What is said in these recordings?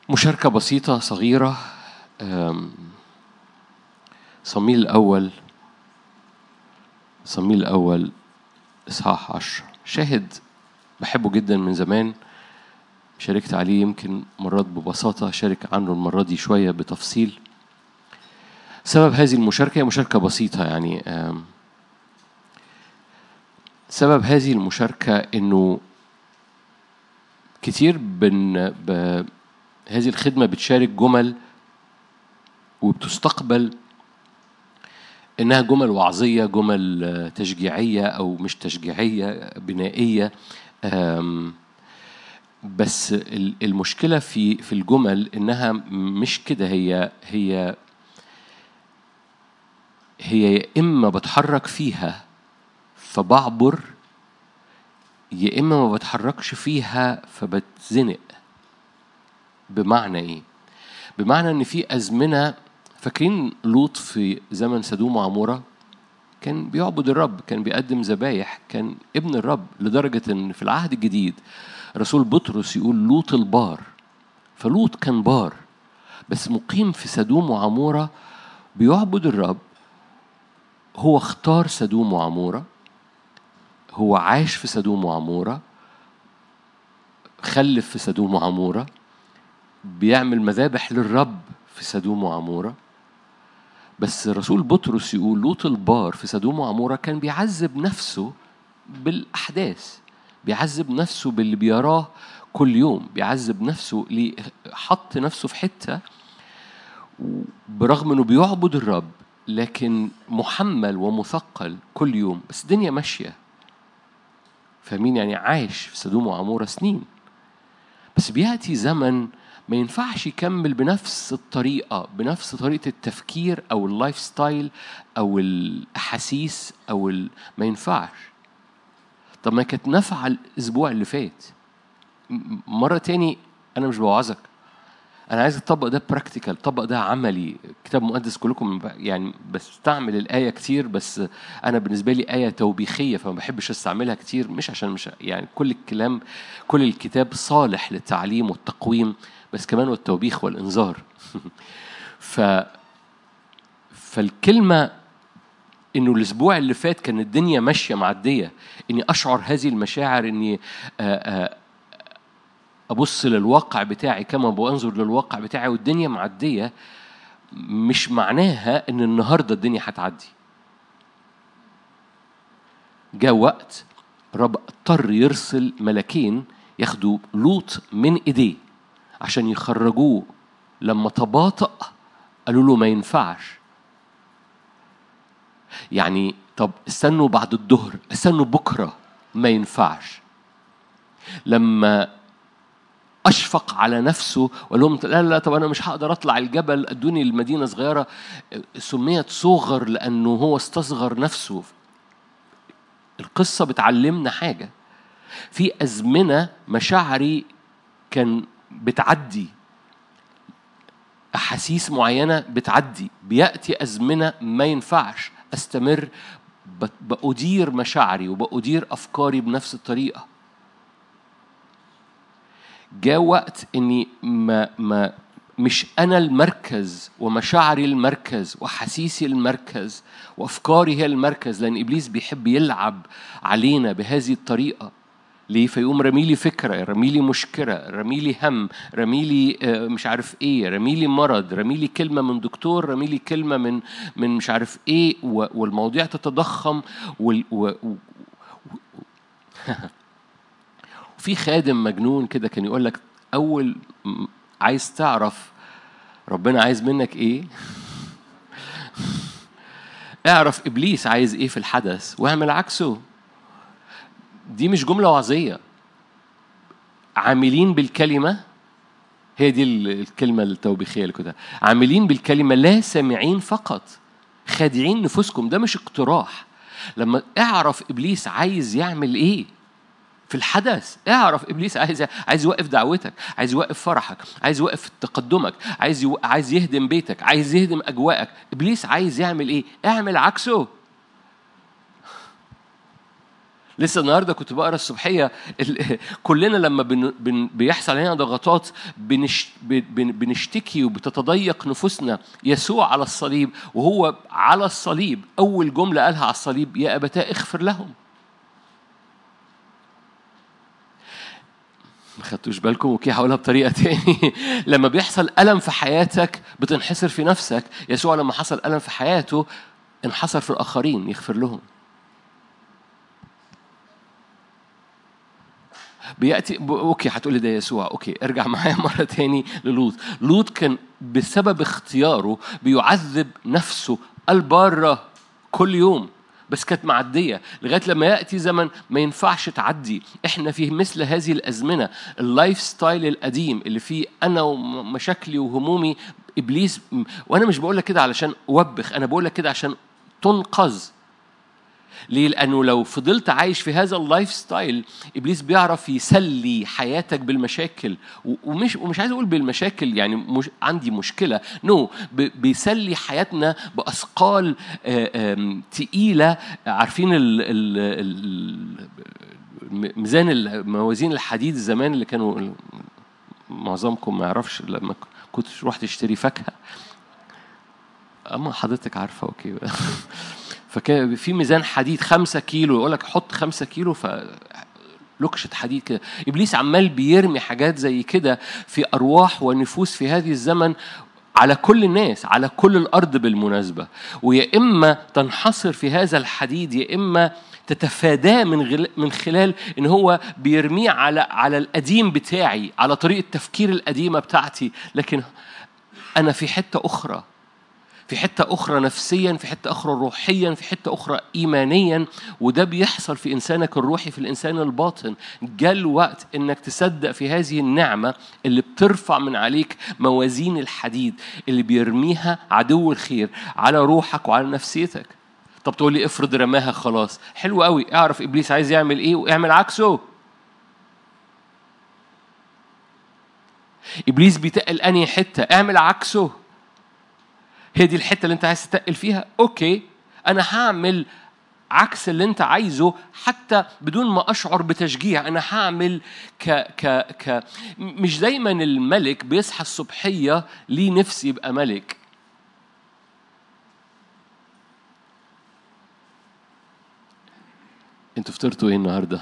مشاركة بسيطة صغيرة أم، صميل الأول صميل الأول إصحاح عشرة شاهد بحبه جدا من زمان شاركت عليه يمكن مرات ببساطة شارك عنه المرة دي شوية بتفصيل سبب هذه المشاركة هي مشاركة بسيطة يعني أم، سبب هذه المشاركة إنه كتير بن ب... هذه الخدمة بتشارك جمل وبتستقبل إنها جمل وعظية جمل آه، تشجيعية أو مش تشجيعية بنائية آم، بس ال- المشكلة في في الجمل إنها مش كده هي هي هي يا إما بتحرك فيها فبعبر يا إما ما بتحركش فيها فبتزنق بمعنى ايه؟ بمعنى ان في ازمنه فاكرين لوط في زمن سدوم وعموره كان بيعبد الرب كان بيقدم ذبايح كان ابن الرب لدرجه ان في العهد الجديد رسول بطرس يقول لوط البار فلوط كان بار بس مقيم في سدوم وعموره بيعبد الرب هو اختار سدوم وعموره هو عاش في سدوم وعموره خلف في سدوم وعموره بيعمل مذابح للرب في سدوم وعمورة بس رسول بطرس يقول لوط البار في سدوم وعمورة كان بيعذب نفسه بالأحداث بيعذب نفسه باللي بيراه كل يوم بيعذب نفسه ليه حط نفسه في حتة برغم انه بيعبد الرب لكن محمل ومثقل كل يوم بس الدنيا ماشية فاهمين يعني عايش في سدوم وعمورة سنين بس بياتي زمن ما ينفعش يكمل بنفس الطريقة بنفس طريقة التفكير أو اللايف ستايل أو الأحاسيس أو ال... ما ينفعش طب ما كانت نافعة الأسبوع اللي فات م- مرة تاني أنا مش بوعظك أنا عايز أطبق ده براكتيكال طبق ده عملي كتاب مقدس كلكم يعني بستعمل الآية كتير بس أنا بالنسبة لي آية توبيخية فما بحبش أستعملها كتير مش عشان مش يعني كل الكلام كل الكتاب صالح للتعليم والتقويم بس كمان والتوبيخ والإنذار ف فالكلمة انه الاسبوع اللي فات كان الدنيا ماشيه معديه اني اشعر هذه المشاعر اني آه، آه، ابص للواقع بتاعي كما بنظر للواقع بتاعي والدنيا معديه مش معناها ان النهارده الدنيا هتعدي جاء وقت رب اضطر يرسل ملكين ياخدوا لوط من ايديه عشان يخرجوه لما تباطأ قالوا له ما ينفعش يعني طب استنوا بعد الظهر استنوا بكره ما ينفعش لما اشفق على نفسه وقال لهم لا لا طب انا مش هقدر اطلع الجبل ادوني المدينه صغيره سميت صغر لانه هو استصغر نفسه القصه بتعلمنا حاجه في ازمنه مشاعري كان بتعدي احاسيس معينه بتعدي بياتي ازمنه ما ينفعش استمر ب- بأدير مشاعري وبأدير أفكاري بنفس الطريقة جاء وقت إني ما ما مش أنا المركز ومشاعري المركز وحسيسي المركز وأفكاري هي المركز لأن إبليس بيحب يلعب علينا بهذه الطريقة ليه فيقوم رميلي فكرة رميلي مشكلة رميلي هم رميلي آه، مش عارف ايه رميلي مرض رميلي كلمة من دكتور رميلي كلمة من من مش عارف ايه و- والمواضيع تتضخم وال و و- وفي خادم مجنون كده كان يقول لك اول م- عايز تعرف ربنا عايز منك ايه اعرف ابليس عايز ايه في الحدث واعمل عكسه دي مش جمله وعظيه عاملين بالكلمه هي دي ال- الكلمه التوبيخيه اللي كنت عاملين بالكلمه لا سامعين فقط خادعين نفوسكم ده مش اقتراح لما اعرف ابليس عايز يعمل ايه في الحدث اعرف ابليس عايز عايز يوقف دعوتك عايز يوقف فرحك عايز يوقف تقدمك عايز يو... عايز يهدم بيتك عايز يهدم اجواءك ابليس عايز يعمل ايه اعمل عكسه لسه النهارده كنت بقرا الصبحيه كلنا لما بن بن بيحصل علينا ضغطات بنش بن بنشتكي وبتتضيق نفوسنا يسوع على الصليب وهو على الصليب اول جمله قالها على الصليب يا ابتاه اغفر لهم ما خدتوش بالكم اوكي هقولها بطريقه تاني لما بيحصل الم في حياتك بتنحصر في نفسك يسوع لما حصل الم في حياته انحصر في الاخرين يغفر لهم بياتي اوكي هتقولي ده يسوع اوكي ارجع معايا مره تاني للوط لوط كان بسبب اختياره بيعذب نفسه الباره كل يوم بس كانت معدية لغاية لما يأتي زمن ما ينفعش تعدي احنا في مثل هذه الأزمنة اللايف ستايل القديم اللي فيه أنا ومشاكلي وهمومي إبليس وأنا مش بقول لك كده علشان أوبخ أنا بقول لك كده عشان تنقذ ليه؟ لأنه لو فضلت عايش في هذا اللايف ستايل إبليس بيعرف يسلي حياتك بالمشاكل ومش ومش عايز أقول بالمشاكل يعني مش عندي مشكلة نو no. بيسلي حياتنا بأثقال تقيلة عارفين ال ال ميزان موازين الحديد زمان اللي كانوا معظمكم ما يعرفش لما كنت تروح تشتري فاكهة أما حضرتك عارفة أوكي فكان في ميزان حديد خمسة كيلو يقول لك حط خمسة كيلو ف لكشة حديد كده إبليس عمال بيرمي حاجات زي كده في أرواح ونفوس في هذه الزمن على كل الناس على كل الأرض بالمناسبة ويا إما تنحصر في هذا الحديد يا إما تتفاداه من من خلال ان هو بيرميه على على القديم بتاعي على طريقه التفكير القديمه بتاعتي لكن انا في حته اخرى في حتة أخرى نفسيا في حتة أخرى روحيا في حتة أخرى إيمانيا وده بيحصل في إنسانك الروحي في الإنسان الباطن جاء الوقت إنك تصدق في هذه النعمة اللي بترفع من عليك موازين الحديد اللي بيرميها عدو الخير على روحك وعلى نفسيتك طب تقول لي افرض رماها خلاص حلو قوي اعرف ابليس عايز يعمل ايه واعمل عكسه ابليس بيتقل انهي حته اعمل عكسه هي دي الحته اللي انت عايز تتقل فيها اوكي انا هعمل عكس اللي انت عايزه حتى بدون ما اشعر بتشجيع انا هعمل ك ك ك مش دايما الملك بيصحى الصبحيه ليه نفسي يبقى ملك انتوا فطرتوا ايه النهارده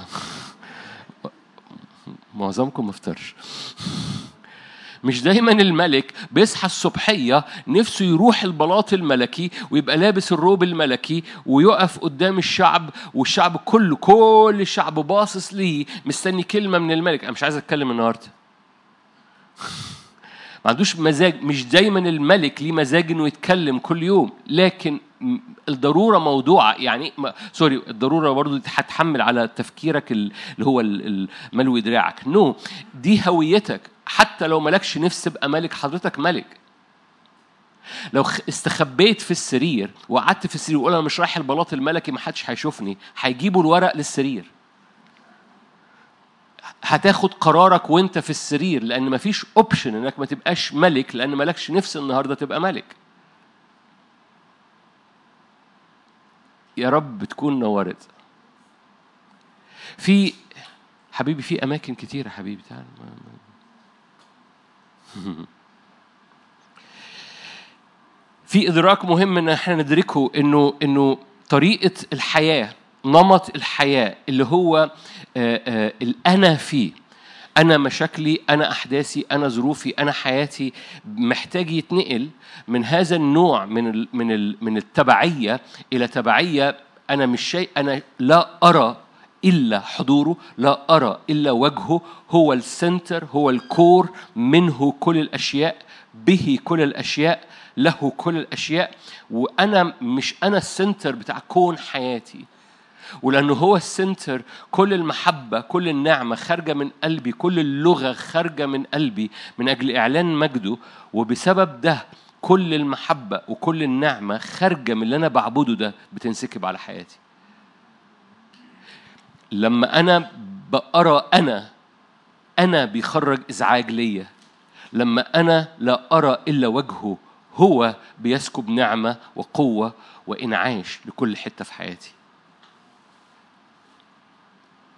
معظمكم ما فطرش مش دايما الملك بيصحى الصبحية نفسه يروح البلاط الملكي ويبقى لابس الروب الملكي ويقف قدام الشعب والشعب كله كل الشعب باصص ليه مستني كلمة من الملك أنا مش عايز أتكلم النهاردة ما عندوش مزاج مش دايما الملك ليه مزاج انه يتكلم كل يوم لكن الضروره موضوعه يعني سوري الضروره برضو هتحمل على تفكيرك اللي هو ملوي دراعك نو no. دي هويتك حتى لو مالكش نفس تبقى ملك حضرتك ملك لو استخبيت في السرير وقعدت في السرير وقول انا مش رايح البلاط الملكي ما حدش هيشوفني هيجيبوا الورق للسرير هتاخد قرارك وانت في السرير لان مفيش اوبشن انك ما تبقاش ملك لان مالكش نفس النهارده تبقى ملك يا رب تكون نورت في حبيبي في اماكن كتيره حبيبي تعال في ادراك مهم ان احنا ندركه انه انه طريقه الحياه نمط الحياه اللي هو الانا فيه انا مشاكلي انا احداثي انا ظروفي انا حياتي محتاج يتنقل من هذا النوع من ال من ال من التبعيه الى تبعيه انا مش شيء انا لا ارى إلا حضوره لا أرى إلا وجهه هو السنتر هو الكور منه كل الأشياء به كل الأشياء له كل الأشياء وأنا مش أنا السنتر بتاع كون حياتي ولأنه هو السنتر كل المحبة كل النعمة خارجة من قلبي كل اللغة خارجة من قلبي من أجل إعلان مجده وبسبب ده كل المحبة وكل النعمة خارجة من اللي أنا بعبده ده بتنسكب على حياتي لما أنا بقرا أنا أنا بيخرج إزعاج ليا لما أنا لا أرى إلا وجهه هو بيسكب نعمة وقوة وإنعاش لكل حتة في حياتي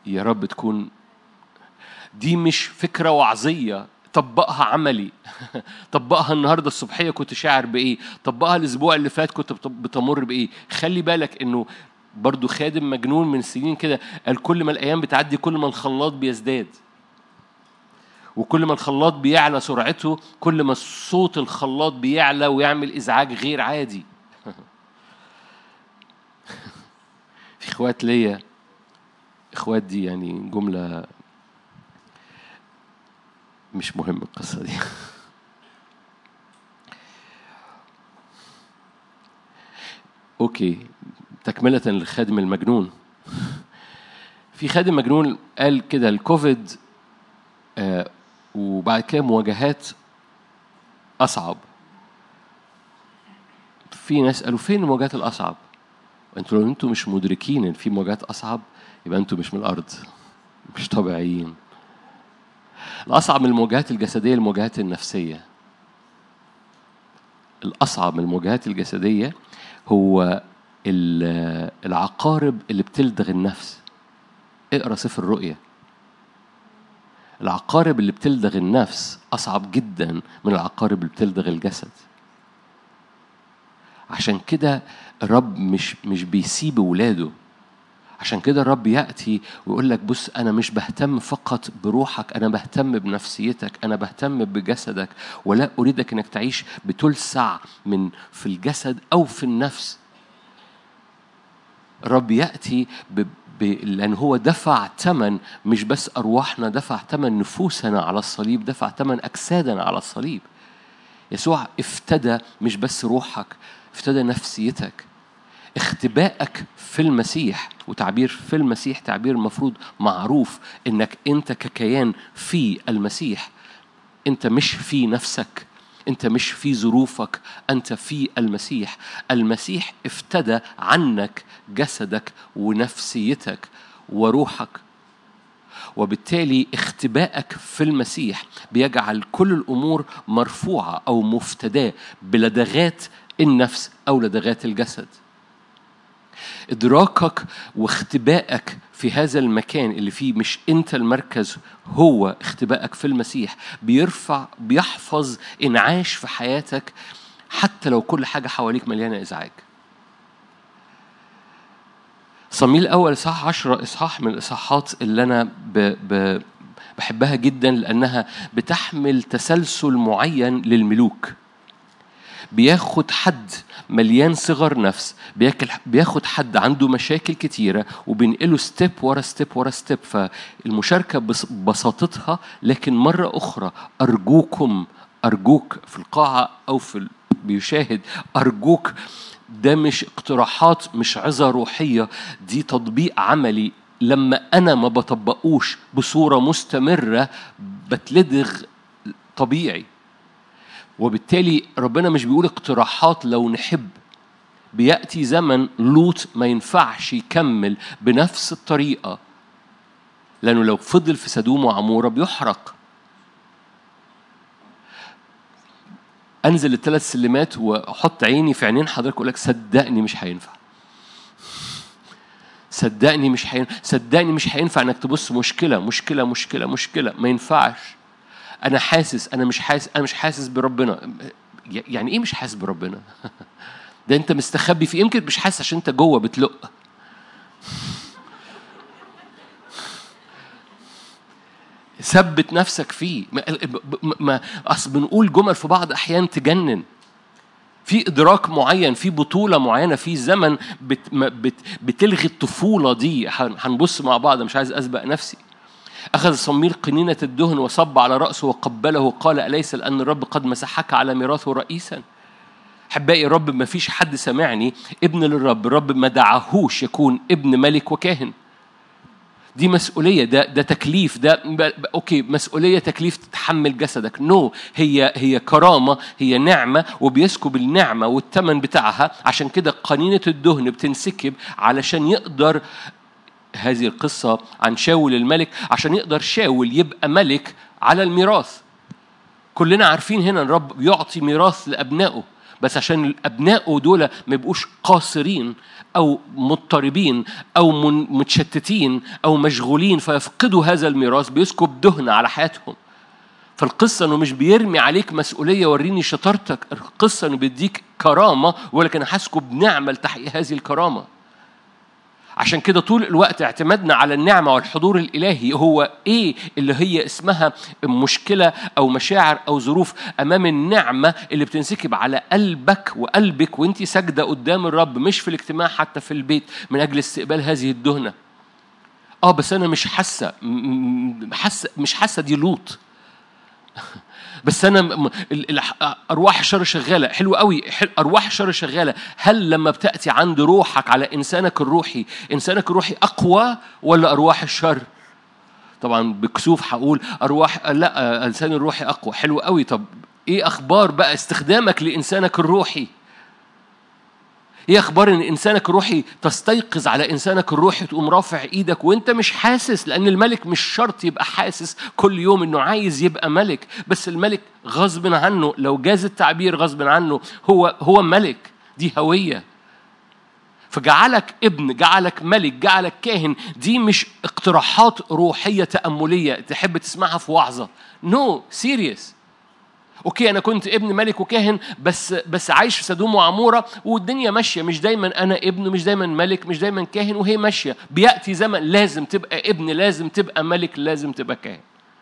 يا رب تكون دي مش فكرة وعظية طبقها عملي طبقها النهارده الصبحيه كنت شاعر بايه طبقها الاسبوع اللي فات كنت بتمر بايه خلي بالك انه برضو خادم مجنون من سنين كده قال كل ما الايام بتعدي كل ما الخلاط بيزداد وكل ما الخلاط بيعلى سرعته كل ما صوت الخلاط بيعلى ويعمل ازعاج غير عادي في اخوات ليا اخوات دي يعني جمله مش مهم القصه دي اوكي تكمله للخادم المجنون في خادم مجنون قال كده الكوفيد آه وبعد كده مواجهات اصعب في ناس قالوا فين المواجهات الاصعب انتوا لو انتوا مش مدركين ان في مواجهات اصعب يبقى انتوا مش من الارض مش طبيعيين الاصعب من المواجهات الجسديه المواجهات النفسيه الاصعب من المواجهات الجسديه هو العقارب اللي بتلدغ النفس اقرا سفر الرؤيا العقارب اللي بتلدغ النفس اصعب جدا من العقارب اللي بتلدغ الجسد عشان كده الرب مش مش بيسيب ولاده عشان كده الرب يأتي ويقول لك بص أنا مش بهتم فقط بروحك أنا بهتم بنفسيتك أنا بهتم بجسدك ولا أريدك أنك تعيش بتلسع من في الجسد أو في النفس الرب يأتي ب... ب... لأن هو دفع ثمن مش بس أرواحنا دفع ثمن نفوسنا على الصليب دفع ثمن أجسادنا على الصليب يسوع افتدى مش بس روحك افتدى نفسيتك اختبائك في المسيح وتعبير في المسيح تعبير المفروض معروف انك انت ككيان في المسيح انت مش في نفسك انت مش في ظروفك انت في المسيح المسيح افتدى عنك جسدك ونفسيتك وروحك وبالتالي اختبائك في المسيح بيجعل كل الامور مرفوعه او مفتداه بلدغات النفس او لدغات الجسد إدراكك واختبائك في هذا المكان اللي فيه مش أنت المركز هو اختبائك في المسيح بيرفع بيحفظ إنعاش في حياتك حتى لو كل حاجة حواليك مليانة إزعاج صميل الأول إصحاح عشرة إصحاح من الإصحاحات اللي أنا ب... ب... بحبها جدا لأنها بتحمل تسلسل معين للملوك بياخد حد مليان صغر نفس بياكل بياخد حد عنده مشاكل كتيره وبينقله ستيب ورا ستيب ورا ستيب فالمشاركه ببساطتها لكن مره اخرى ارجوكم ارجوك في القاعه او في بيشاهد ارجوك ده مش اقتراحات مش عظة روحية دي تطبيق عملي لما أنا ما بطبقوش بصورة مستمرة بتلدغ طبيعي وبالتالي ربنا مش بيقول اقتراحات لو نحب بيأتي زمن لوط ما ينفعش يكمل بنفس الطريقة لأنه لو فضل في سدوم وعمورة بيحرق أنزل الثلاث سلمات وأحط عيني في عينين حضرتك أقول لك صدقني مش هينفع صدقني مش هينفع صدقني مش هينفع انك تبص مشكله مشكله مشكله مشكله ما ينفعش انا حاسس انا مش حاسس انا مش حاسس بربنا يعني ايه مش حاسس بربنا ده انت مستخبي فيه يمكن مش حاسس عشان انت جوه بتلق ثبت نفسك فيه ما, ما اصل بنقول جمل في بعض احيان تجنن في ادراك معين في بطوله معينه في زمن بت بت بتلغي الطفوله دي هنبص مع بعض مش عايز اسبق نفسي أخذ صميل قنينة الدهن وصب على رأسه وقبله وقال أليس لأن الرب قد مسحك على ميراثه رئيسا أحبائي الرب ما فيش حد سمعني ابن للرب الرب ما دعاهوش يكون ابن ملك وكاهن دي مسؤولية ده ده تكليف ده اوكي مسؤولية تكليف تتحمل جسدك نو no. هي هي كرامة هي نعمة وبيسكب النعمة والثمن بتاعها عشان كده قنينة الدهن بتنسكب علشان يقدر هذه القصة عن شاول الملك عشان يقدر شاول يبقى ملك على الميراث كلنا عارفين هنا ان الرب بيعطي ميراث لابنائه بس عشان الابناء دول ما يبقوش قاصرين او مضطربين او من- متشتتين او مشغولين فيفقدوا هذا الميراث بيسكب دهن على حياتهم فالقصة انه مش بيرمي عليك مسؤولية وريني شطارتك، القصة انه بيديك كرامة ولكن هسكب نعمة لتحقيق هذه الكرامة. عشان كده طول الوقت اعتمادنا على النعمة والحضور الإلهي هو إيه اللي هي اسمها مشكلة أو مشاعر أو ظروف أمام النعمة اللي بتنسكب على قلبك وقلبك وأنت ساجدة قدام الرب مش في الاجتماع حتى في البيت من أجل استقبال هذه الدهنة. آه بس أنا مش حاسة م- م- حاسة مش حاسة دي لوط. بس انا م- ال- ال- ارواح الشر شغاله حلو قوي حل ارواح الشر شغاله هل لما بتاتي عند روحك على انسانك الروحي انسانك الروحي اقوى ولا ارواح الشر طبعا بكسوف هقول ارواح لا انسان الروحي اقوى حلو قوي طب ايه اخبار بقى استخدامك لانسانك الروحي ايه اخبار ان انسانك الروحي تستيقظ على انسانك الروحي تقوم رافع ايدك وانت مش حاسس لان الملك مش شرط يبقى حاسس كل يوم انه عايز يبقى ملك بس الملك غصب عنه لو جاز التعبير غصب عنه هو هو ملك دي هويه فجعلك ابن جعلك ملك جعلك كاهن دي مش اقتراحات روحيه تامليه تحب تسمعها في وعظه نو no, سيريس اوكي انا كنت ابن ملك وكاهن بس بس عايش في سدوم وعموره والدنيا ماشيه مش دايما انا ابن مش دايما ملك مش دايما كاهن وهي ماشيه بياتي زمن لازم تبقى ابن لازم تبقى ملك لازم تبقى كاهن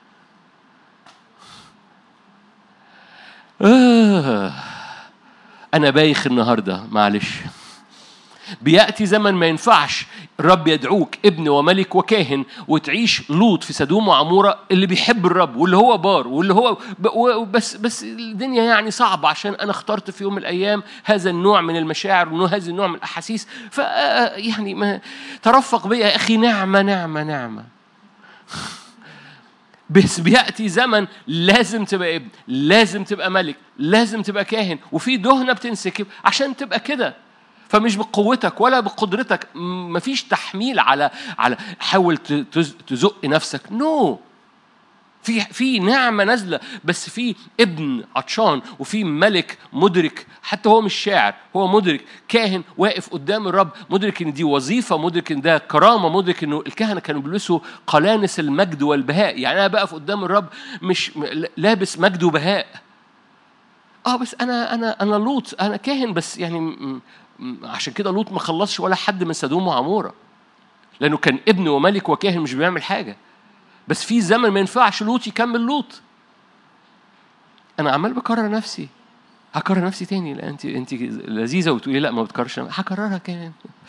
آه. انا بايخ النهارده معلش بياتي زمن ما ينفعش الرب يدعوك ابن وملك وكاهن وتعيش لوط في سدوم وعموره اللي بيحب الرب واللي هو بار واللي هو ب- و- بس بس الدنيا يعني صعبه عشان انا اخترت في يوم من الايام هذا النوع من المشاعر وهذا النوع من الاحاسيس ف يعني ما ترفق بيا يا اخي نعمه نعمه نعمه بس بياتي زمن لازم تبقى ابن لازم تبقى ملك لازم تبقى كاهن وفي دهنه بتنسكب عشان تبقى كده فمش بقوتك ولا بقدرتك م- مفيش تحميل على على حاول ت- تز- تزق نفسك نو no. في في نعمة نازلة بس في ابن عطشان وفي ملك مدرك حتى هو مش شاعر هو مدرك كاهن واقف قدام الرب مدرك ان دي وظيفة مدرك ان ده كرامة مدرك انه الكهنة كانوا بيلبسوا قلانس المجد والبهاء يعني انا بقف قدام الرب مش م- لابس مجد وبهاء اه بس انا انا انا لوط انا كاهن بس يعني م- م- عشان كده لوط ما خلصش ولا حد من سدوم وعموره لانه كان ابن وملك وكاهن مش بيعمل حاجه بس في زمن ما ينفعش لوط يكمل لوط انا عمال بكرر نفسي هكرر نفسي تاني لا انت انت لذيذه وتقولي لا ما بتكررش هكررها كمان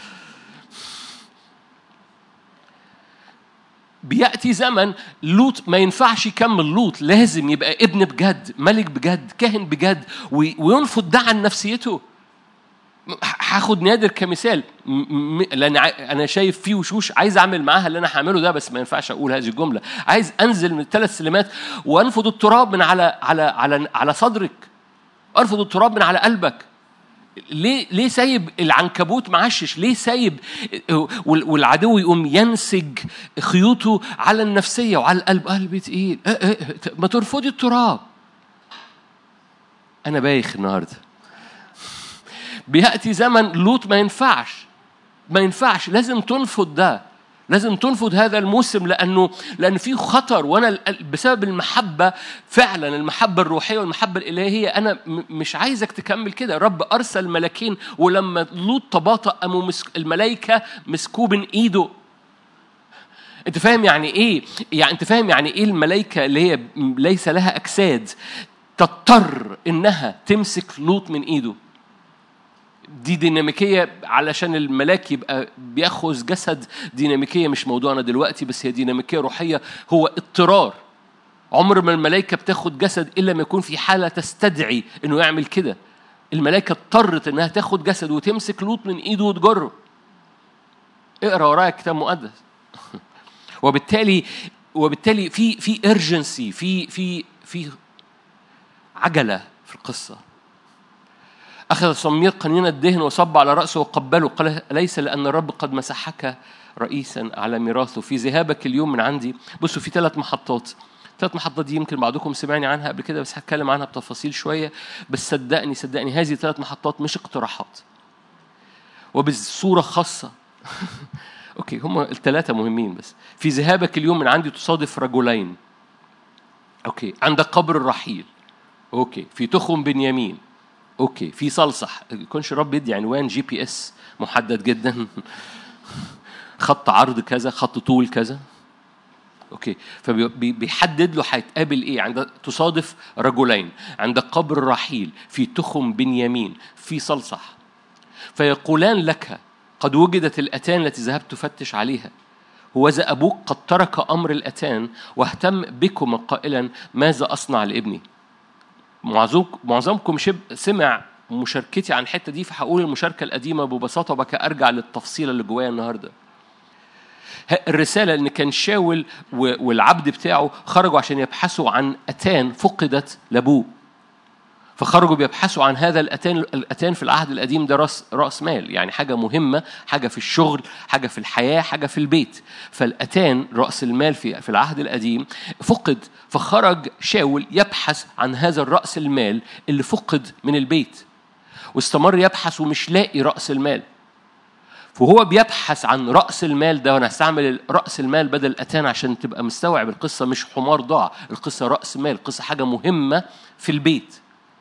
بياتي زمن لوط ما ينفعش يكمل لوط لازم يبقى ابن بجد ملك بجد كاهن بجد وي- وينفض ده عن نفسيته هاخد نادر كمثال م- م- لان ع- انا شايف فيه وشوش عايز اعمل معاها اللي انا هعمله ده بس ما ينفعش اقول هذه الجمله عايز انزل من الثلاث سلمات وانفض التراب من على على على على صدرك انفض التراب من على قلبك ليه ليه سايب العنكبوت معشش ليه سايب وال- والعدو يقوم ينسج خيوطه على النفسيه وعلى القلب قلبي تقيل إيه إيه ما ترفضي التراب انا بايخ النهارده بياتي زمن لوط ما ينفعش ما ينفعش لازم تنفض ده لازم تنفض هذا الموسم لانه لان في خطر وانا ال- بسبب المحبه فعلا المحبه الروحيه والمحبه الالهيه انا م- مش عايزك تكمل كده رب ارسل ملاكين ولما لوط تباطأ قاموا مسك الملائكه مسكوه بين ايده انت فاهم يعني ايه يعني انت فاهم يعني ايه الملائكه اللي هي ليس لها اجساد تضطر انها تمسك لوط من ايده دي ديناميكيه علشان الملاك يبقى بياخذ جسد ديناميكيه مش موضوعنا دلوقتي بس هي ديناميكيه روحيه هو اضطرار عمر ما الملائكه بتاخد جسد الا ما يكون في حاله تستدعي انه يعمل كده الملائكه اضطرت انها تاخد جسد وتمسك لوط من ايده وتجره اقرا ورايا كتاب مقدس وبالتالي وبالتالي في في ارجنسي في في في عجله في القصه أخذ صمير قنين الدهن وصب على رأسه وقبله قال ليس لأن الرب قد مسحك رئيسا على ميراثه في ذهابك اليوم من عندي بصوا في ثلاث محطات ثلاث محطات دي يمكن بعضكم سمعني عنها قبل كده بس هتكلم عنها بتفاصيل شويه بس صدقني صدقني هذه ثلاث محطات مش اقتراحات وبصوره خاصه اوكي هم الثلاثه مهمين بس في ذهابك اليوم من عندي تصادف رجلين اوكي عندك قبر الرحيل اوكي في تخم بنيامين اوكي في صلصح يكونش رب يدي عنوان جي بي اس محدد جدا خط عرض كذا خط طول كذا اوكي فبيحدد له هيتقابل ايه عند تصادف رجلين عند قبر الرحيل في تخم بنيامين في صلصح فيقولان لك قد وجدت الاتان التي ذهبت تفتش عليها هوذا ابوك قد ترك امر الاتان واهتم بكم قائلا ماذا اصنع لابني معظمكم شب سمع مشاركتي عن الحته دي فهقول المشاركه القديمه ببساطه وبكى ارجع للتفصيل اللي جوايا النهارده الرسالة إن كان شاول والعبد بتاعه خرجوا عشان يبحثوا عن أتان فقدت لأبوه فخرجوا بيبحثوا عن هذا الاتان الاتان في العهد القديم ده راس راس مال يعني حاجه مهمه حاجه في الشغل حاجه في الحياه حاجه في البيت فالاتان راس المال في في العهد القديم فقد فخرج شاول يبحث عن هذا الراس المال اللي فقد من البيت واستمر يبحث ومش لاقي راس المال فهو بيبحث عن رأس المال ده وأنا هستعمل رأس المال بدل الأتان عشان تبقى مستوعب القصة مش حمار ضاع القصة رأس مال القصة حاجة مهمة في البيت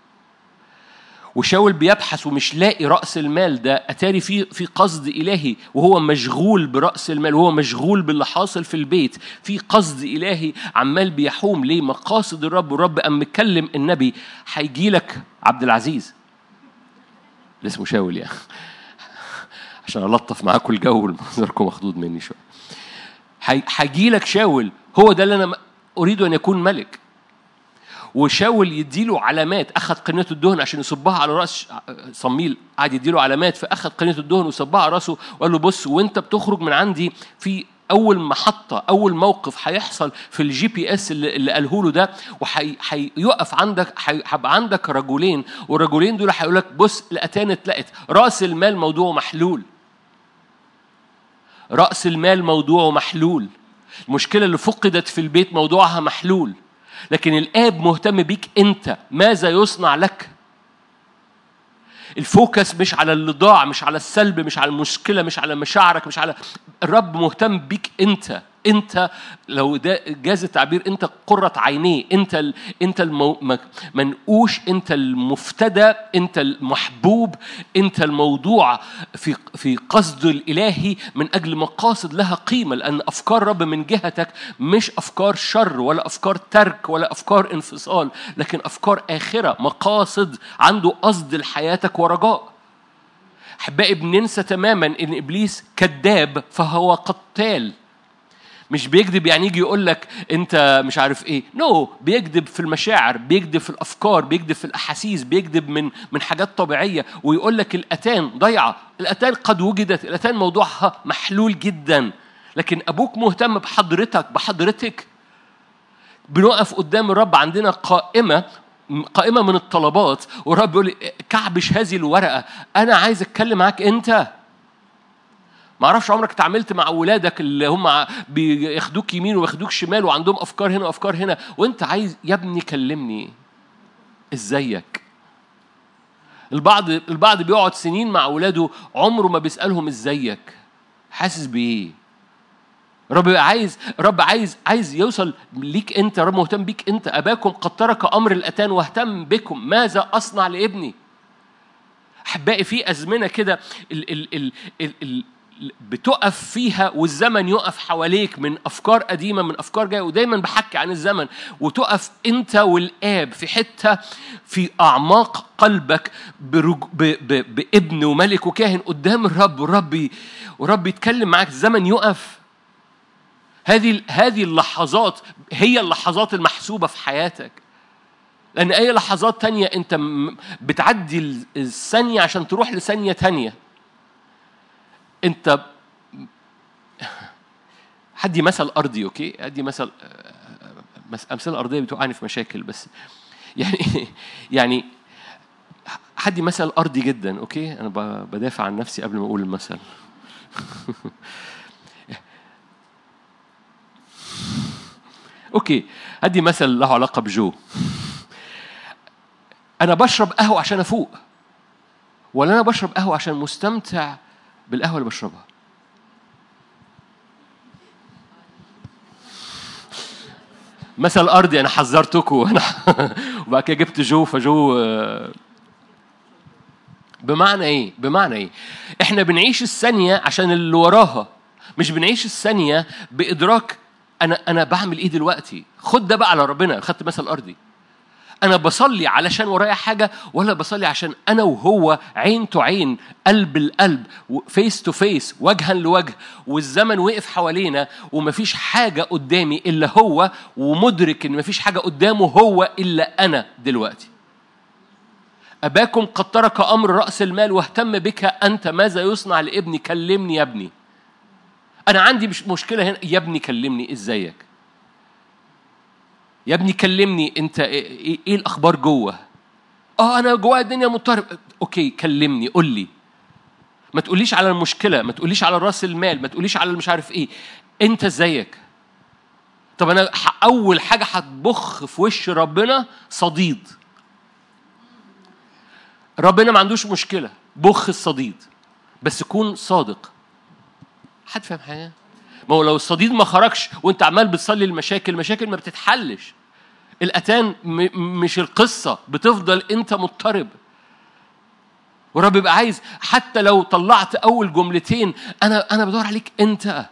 وشاول بيبحث ومش لاقي رأس المال ده أتاري في في قصد إلهي وهو مشغول برأس المال وهو مشغول باللي حاصل في البيت في قصد إلهي عمال بيحوم ليه مقاصد الرب والرب قام مكلم النبي هيجي لك عبد العزيز اللي اسمه شاول يعني عشان ألطف معاكم الجو ومنظركم مخضوض مني شوية هيجي لك شاول هو ده اللي أنا أريد أن يكون ملك وشاول يديله علامات اخذ قناه الدهن عشان يصبها على راس صميل قعد يديله علامات فاخذ قناه الدهن وصبها على راسه وقال له بص وانت بتخرج من عندي في اول محطه اول موقف هيحصل في الجي بي اس اللي, اللي قاله له ده وهيقف عندك هيبقى عندك رجلين والرجلين دول هيقول لك بص الاتان اتلقت راس المال موضوعه محلول راس المال موضوعه محلول المشكله اللي فقدت في البيت موضوعها محلول لكن الآب مهتم بيك أنت ماذا يصنع لك الفوكس مش على اللي ضاع مش على السلب مش على المشكلة مش على مشاعرك مش على الرب مهتم بيك أنت انت لو ده جاز التعبير انت قرة عينيه انت ال... انت المنقوش انت المفتدى انت المحبوب انت الموضوع في في قصد الالهي من اجل مقاصد لها قيمه لان افكار رب من جهتك مش افكار شر ولا افكار ترك ولا افكار انفصال لكن افكار اخره مقاصد عنده قصد لحياتك ورجاء احبائي بننسى تماما ان ابليس كذاب فهو قتال مش بيكذب يعني يجي يقول لك انت مش عارف ايه نو no. بيكذب في المشاعر بيكذب في الافكار بيكذب في الاحاسيس بيكذب من من حاجات طبيعيه ويقول لك الاتان ضيعه الاتان قد وجدت الاتان موضوعها محلول جدا لكن ابوك مهتم بحضرتك بحضرتك بنقف قدام الرب عندنا قائمه قائمه من الطلبات والرب يقول لي كعبش هذه الورقه انا عايز اتكلم معاك انت ما اعرفش عمرك اتعاملت مع اولادك اللي هم بياخدوك يمين وياخدوك شمال وعندهم افكار هنا وافكار هنا وانت عايز يا ابني كلمني ازيك البعض البعض بيقعد سنين مع اولاده عمره ما بيسالهم ازيك حاسس بايه رب عايز رب عايز عايز يوصل ليك انت رب مهتم بيك انت اباكم قد ترك امر الاتان واهتم بكم ماذا اصنع لابني احبائي في ازمنه كده ال ال ال ال ال بتقف فيها والزمن يقف حواليك من افكار قديمه من افكار جايه ودايما بحكي عن الزمن وتقف انت والاب في حته في اعماق قلبك برج... ب... ب... بابن وملك وكاهن قدام الرب والرب ورب يتكلم معاك الزمن يقف هذه هذه اللحظات هي اللحظات المحسوبه في حياتك لان اي لحظات تانية انت بتعدي الثانيه عشان تروح لثانيه تانية انت حدي مثل ارضي اوكي ادي مثل امثله ارضيه بتوقعني في مشاكل بس يعني يعني حدي مثل ارضي جدا اوكي انا بدافع عن نفسي قبل ما اقول المثل اوكي ادي مثل له علاقه بجو انا بشرب قهوه عشان افوق ولا انا بشرب قهوه عشان مستمتع بالقهوه اللي بشربها مثل ارضي انا حذرتكم انا وبعد كده جبت جو فجو آه، بمعنى ايه بمعنى ايه احنا بنعيش الثانيه عشان اللي وراها مش بنعيش الثانيه بادراك انا انا بعمل ايه دلوقتي خد ده بقى على ربنا خدت مثل ارضي انا بصلي علشان ورايا حاجه ولا بصلي عشان انا وهو عين تو عين قلب القلب فيس تو فيس وجها لوجه والزمن وقف حوالينا ومفيش حاجه قدامي الا هو ومدرك ان مفيش حاجه قدامه هو الا انا دلوقتي أباكم قد ترك أمر رأس المال واهتم بك أنت ماذا يصنع لابني كلمني يا ابني أنا عندي مش مشكلة هنا يا ابني كلمني إزيك يا ابني كلمني أنت إيه, إيه الأخبار جوه اه انا جوايا الدنيا مضطرب اوكي كلمني قول لي ما تقوليش على المشكله ما تقوليش على راس المال ما تقوليش على مش عارف ايه انت ازيك طب انا اول حاجه هتبخ في وش ربنا صديد ربنا ما عندوش مشكله بخ الصديد بس كون صادق حد فاهم حاجه ما هو لو الصديد ما خرجش وانت عمال بتصلي المشاكل المشاكل ما بتتحلش الاتان مش القصه بتفضل انت مضطرب ورب يبقى عايز حتى لو طلعت اول جملتين انا انا بدور عليك انت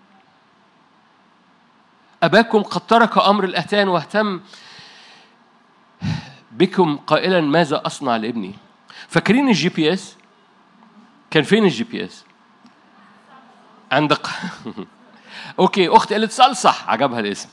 اباكم قد ترك امر الاتان واهتم بكم قائلا ماذا اصنع لابني فاكرين الجي بي اس كان فين الجي بي اس عندك اوكي اختي قالت صلصح عجبها الاسم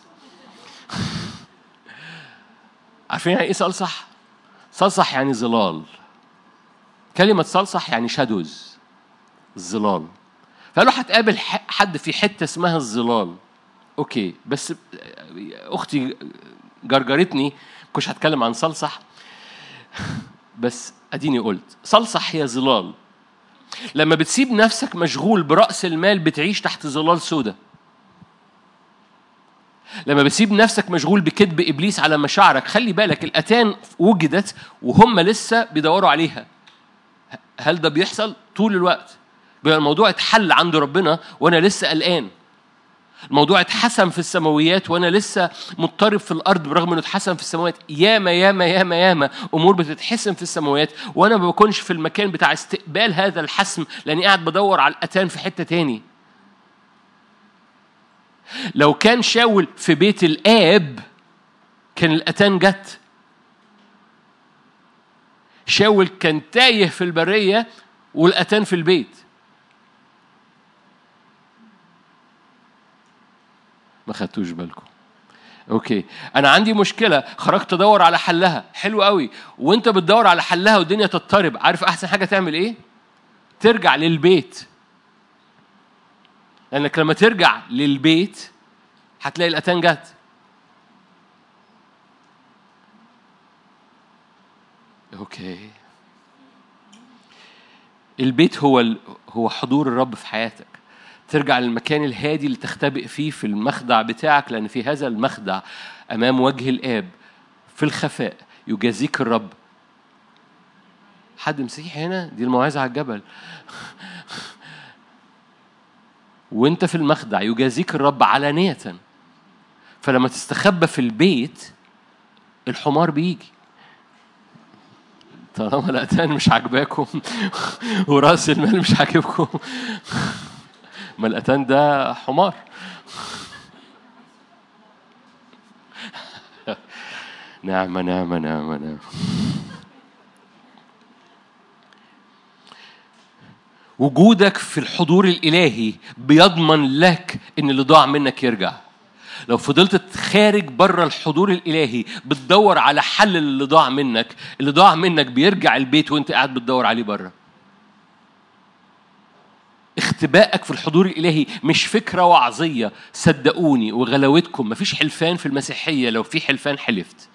عارفين يعني ايه صلصح صلصح يعني ظلال كلمة صلصح يعني شادوز الظلال فقالوا هتقابل حد في حتة اسمها الظلال اوكي بس اختي جرجرتني كنتش هتكلم عن صلصح بس اديني قلت صلصح هي ظلال لما بتسيب نفسك مشغول برأس المال بتعيش تحت ظلال سودة لما بتسيب نفسك مشغول بكذب ابليس على مشاعرك خلي بالك الاتان وجدت وهم لسه بيدوروا عليها هل ده بيحصل طول الوقت بيبقى الموضوع اتحل عند ربنا وانا لسه قلقان الموضوع اتحسم في السماويات وانا لسه مضطرب في الارض برغم انه اتحسم في السماوات ياما ياما ياما ياما امور بتتحسم في السماوات وانا ما بكونش في المكان بتاع استقبال هذا الحسم لاني قاعد بدور على الاتان في حته تاني لو كان شاول في بيت الاب كان الاتان جت شاول كان تايه في البريه والاتان في البيت ما خدتوش بالكم اوكي انا عندي مشكله خرجت ادور على حلها حلو قوي وانت بتدور على حلها والدنيا تضطرب عارف احسن حاجه تعمل ايه ترجع للبيت لانك لما ترجع للبيت هتلاقي الاتان جت اوكي البيت هو هو حضور الرب في حياتك ترجع للمكان الهادي اللي تختبئ فيه في المخدع بتاعك لأن في هذا المخدع أمام وجه الآب في الخفاء يجازيك الرب حد مسيحي هنا دي الموعظة على الجبل وانت في المخدع يجازيك الرب علانية فلما تستخبى في البيت الحمار بيجي طالما الأتان مش عاجباكم وراس المال مش عاجبكم ما الأتان ده حمار نعمة نعمة نعمة نعمة وجودك في الحضور الإلهي بيضمن لك إن اللي ضاع منك يرجع لو فضلت خارج بره الحضور الإلهي بتدور على حل اللي ضاع منك اللي ضاع منك بيرجع البيت وانت قاعد بتدور عليه بره اختبائك في الحضور الإلهي مش فكرة وعظية صدقوني وغلاوتكم مفيش حلفان في المسيحية لو في حلفان حلفت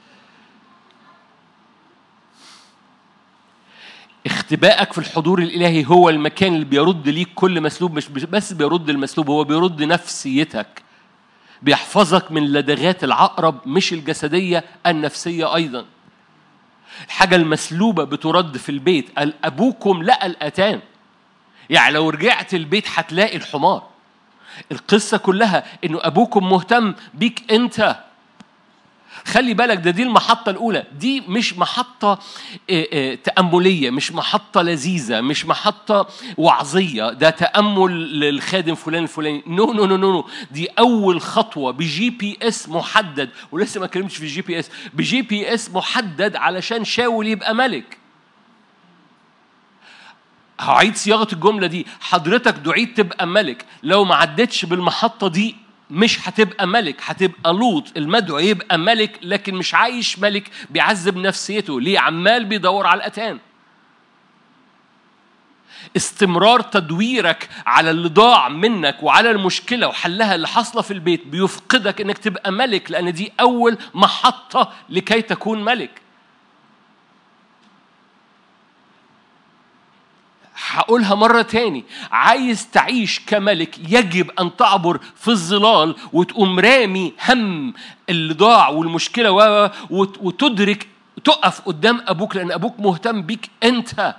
اختبائك في الحضور الإلهي هو المكان اللي بيرد ليك كل مسلوب مش بس بيرد المسلوب هو بيرد نفسيتك بيحفظك من لدغات العقرب مش الجسدية النفسية أيضا الحاجة المسلوبة بترد في البيت قال أبوكم لقى الأتان يعني لو رجعت البيت هتلاقي الحمار القصة كلها إنه أبوكم مهتم بيك أنت خلي بالك ده دي المحطة الأولى دي مش محطة آه، آه، تأملية مش محطة لذيذة مش محطة وعظية ده تأمل للخادم فلان الفلاني نو نو نو نو نو دي أول خطوة بجي بي اس محدد ولسه ما اتكلمتش في الجي بي اس بجي بي اس محدد علشان شاول يبقى ملك هعيد صياغة الجملة دي حضرتك دعيت تبقى ملك لو ما عدتش بالمحطة دي مش هتبقى ملك هتبقى لوط المدعو يبقى ملك لكن مش عايش ملك بيعذب نفسيته ليه عمال بيدور على الأتان استمرار تدويرك على اللي ضاع منك وعلى المشكلة وحلها اللي حاصلة في البيت بيفقدك انك تبقى ملك لأن دي أول محطة لكي تكون ملك هقولها مرة تاني عايز تعيش كملك يجب أن تعبر في الظلال وتقوم رامي هم اللي ضاع والمشكلة و- وت- وتدرك تقف قدام أبوك لأن أبوك مهتم بيك أنت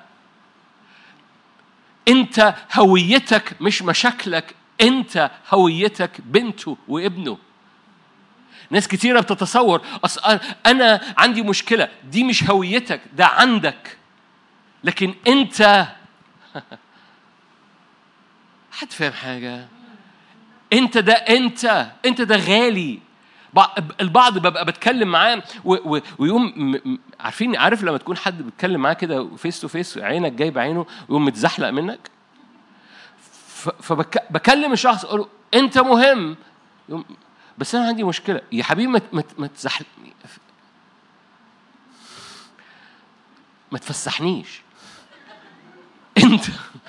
أنت هويتك مش مشاكلك أنت هويتك بنته وابنه ناس كتيرة بتتصور أصل أنا عندي مشكلة دي مش هويتك ده عندك لكن أنت حد فاهم حاجة؟ أنت ده أنت أنت ده غالي بع- البعض ببقى بتكلم معاه و- و- ويقوم م- م- عارفين عارف لما تكون حد بيتكلم معاه كده فيس تو فيس عينك جايب عينه ويقوم متزحلق منك فبكلم الشخص اقول له انت مهم يقوم بس انا عندي مشكله يا حبيبي ما ت- ما ت- ما تزحلق ما تفسحنيش انت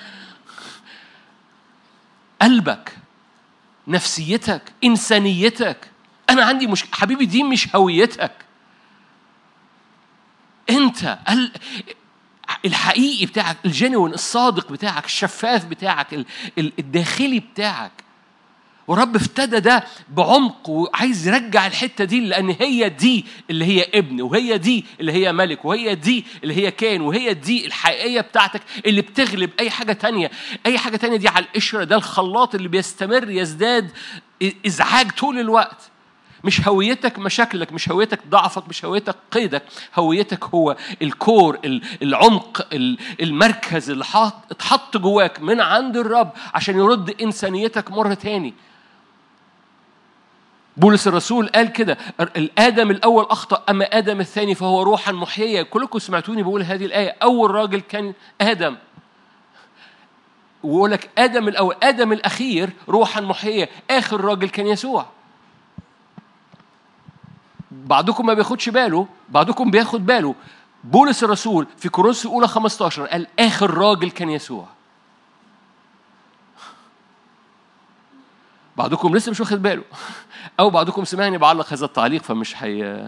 قلبك نفسيتك انسانيتك انا عندي مش حبيبي دي مش هويتك انت ال... الحقيقي بتاعك الجنون الصادق بتاعك الشفاف بتاعك ال- ال- الداخلي بتاعك ورب افتدى ده بعمق وعايز يرجع الحته دي لان هي دي اللي هي ابن وهي دي اللي هي ملك وهي دي اللي هي كان وهي دي الحقيقيه بتاعتك اللي بتغلب اي حاجه تانية اي حاجه تانية دي على القشره ده الخلاط اللي بيستمر يزداد ازعاج طول الوقت مش هويتك مشاكلك مش هويتك ضعفك مش هويتك قيدك هويتك هو الكور ال- العمق ال- المركز اللي حاط اتحط جواك من عند الرب عشان يرد انسانيتك مره تاني بولس الرسول قال كده الادم الاول اخطا اما ادم الثاني فهو روحا محييه كلكم سمعتوني بقول هذه الايه اول راجل كان ادم ويقول لك ادم الاول ادم الاخير روحا محييه اخر راجل كان يسوع بعضكم ما بياخدش باله بعضكم بياخد باله بولس الرسول في كورنثوس الاولى 15 قال اخر راجل كان يسوع بعضكم لسه مش واخد باله او بعضكم سمعني بعلق هذا التعليق فمش هي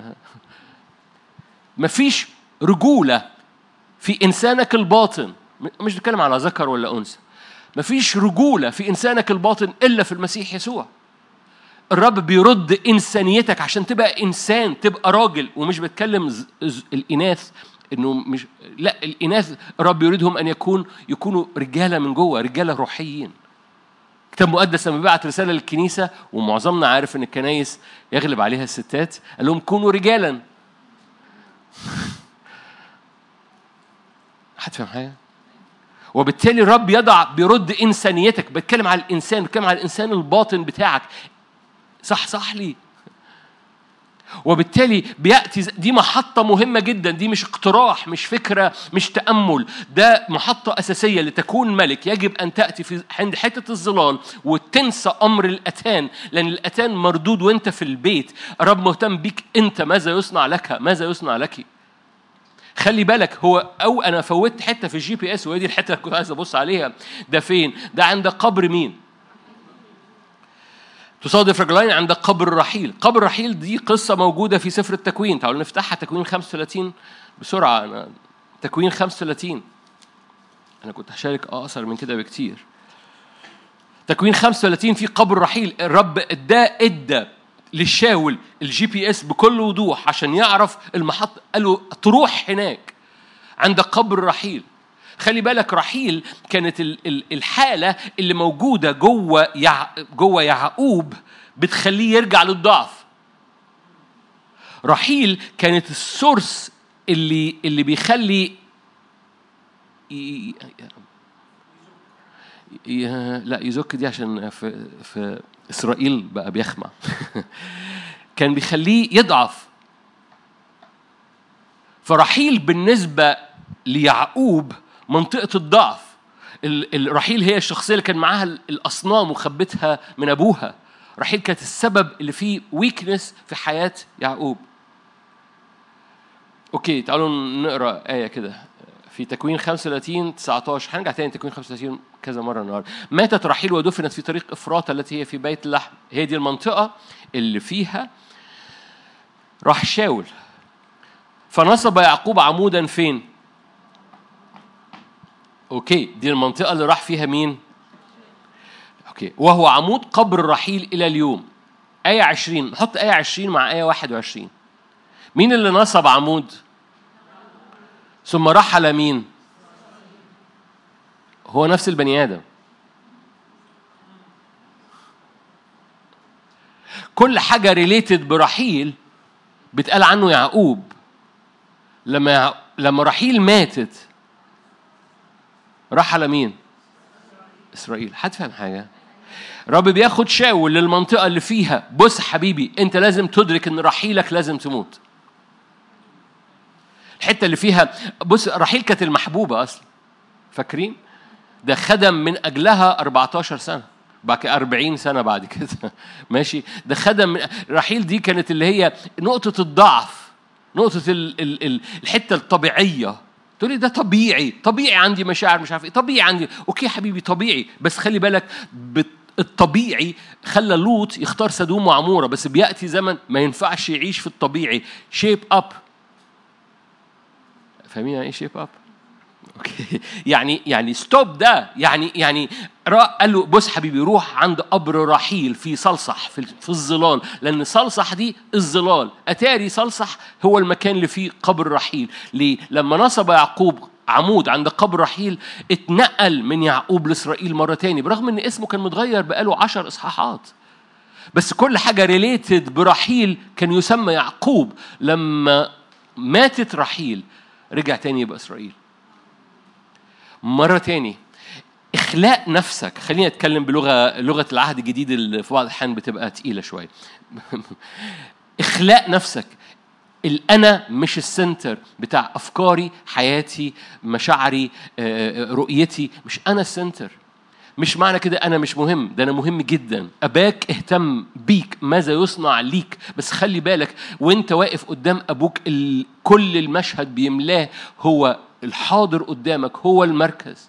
مفيش رجوله في انسانك الباطن مش بتكلم على ذكر ولا انثى مفيش رجوله في انسانك الباطن الا في المسيح يسوع الرب بيرد انسانيتك عشان تبقى انسان تبقى راجل ومش بتكلم ز... ز... الاناث انه مش لا الاناث الرب يريدهم ان يكون يكونوا رجاله من جوه رجاله روحيين كتاب مقدس لما بعت رساله للكنيسه ومعظمنا عارف ان الكنايس يغلب عليها الستات قال لهم كونوا رجالا حد فاهم حاجه وبالتالي الرب يضع بيرد انسانيتك بتكلم على الانسان بتكلم على الانسان الباطن بتاعك صح صح لي وبالتالي بياتي دي محطه مهمه جدا دي مش اقتراح مش فكره مش تامل ده محطه اساسيه لتكون ملك يجب ان تاتي في عند حته الظلال وتنسى امر الاتان لان الاتان مردود وانت في البيت الرب مهتم بيك انت ماذا يصنع لك ماذا يصنع لك خلي بالك هو او انا فوتت حته في الجي بي اس وهي دي الحته اللي كنت عايز ابص عليها ده فين ده عند قبر مين تصادف رجلين عند قبر رحيل قبر رحيل دي قصة موجودة في سفر التكوين تعالوا نفتحها تكوين 35 بسرعة أنا تكوين 35 أنا كنت هشارك أقصر من كده بكتير تكوين 35 في قبر رحيل الرب اداه ادى لشاول الجي بي اس بكل وضوح عشان يعرف المحطة قال له تروح هناك عند قبر رحيل خلي بالك رحيل كانت الحالة اللي موجودة جوه يع... جوه يعقوب بتخليه يرجع للضعف رحيل كانت السورس اللي اللي بيخلي ي... ي... لا يزك دي عشان في في اسرائيل بقى بيخمع كان بيخليه يضعف فرحيل بالنسبه ليعقوب منطقه الضعف الرحيل هي الشخصيه اللي كان معاها الاصنام وخبتها من ابوها رحيل كانت السبب اللي فيه ويكنس في حياه يعقوب اوكي تعالوا نقرا ايه كده في تكوين 35 19 هنرجع تاني تكوين 35 كذا مره النهارده ماتت رحيل ودفنت في طريق افراط التي هي في بيت اللحم هي دي المنطقه اللي فيها راح شاول فنصب يعقوب عمودا فين اوكي دي المنطقه اللي راح فيها مين اوكي وهو عمود قبر رحيل الى اليوم آية 20 نحط آية 20 مع آية 21 مين اللي نصب عمود؟ ثم رحل مين؟ هو نفس البني آدم كل حاجة ريليتد برحيل بيتقال عنه يعقوب لما لما رحيل ماتت رحل مين؟ إسرائيل حد فاهم حاجة؟ رب بياخد شاول للمنطقة اللي فيها بص حبيبي أنت لازم تدرك إن رحيلك لازم تموت الحتة اللي فيها بص رحيل كانت المحبوبة أصلا فاكرين؟ ده خدم من أجلها 14 سنة بعد كده 40 سنة بعد كده ماشي ده خدم من رحيل دي كانت اللي هي نقطة الضعف نقطة ال ال ال الحتة الطبيعية تقول لي ده طبيعي طبيعي عندي مشاعر مش عارف ايه طبيعي عندي اوكي حبيبي طبيعي بس خلي بالك الطبيعي خلى لوط يختار سدوم وعموره بس بياتي زمن ما ينفعش يعيش في الطبيعي شيب اب فاهمين يعني ايه شيب اب؟ اوكي يعني يعني ستوب ده يعني يعني قال له بص حبيبي روح عند قبر رحيل في صلصح في, في الظلال لان صلصح دي الظلال اتاري صلصح هو المكان اللي فيه قبر رحيل ليه لما نصب يعقوب عمود عند قبر رحيل اتنقل من يعقوب لاسرائيل مره تاني برغم ان اسمه كان متغير بقاله عشر اصحاحات بس كل حاجه ريليتد برحيل كان يسمى يعقوب لما ماتت رحيل رجع تاني يبقى إسرائيل مرة تاني إخلاء نفسك خليني أتكلم بلغة لغة العهد الجديد اللي في بعض الأحيان بتبقى تقيلة شوية إخلاء نفسك الأنا مش السنتر بتاع أفكاري حياتي مشاعري رؤيتي مش أنا السنتر مش معنى كده انا مش مهم ده انا مهم جدا اباك اهتم بيك ماذا يصنع ليك بس خلي بالك وانت واقف قدام ابوك كل المشهد بيملاه هو الحاضر قدامك هو المركز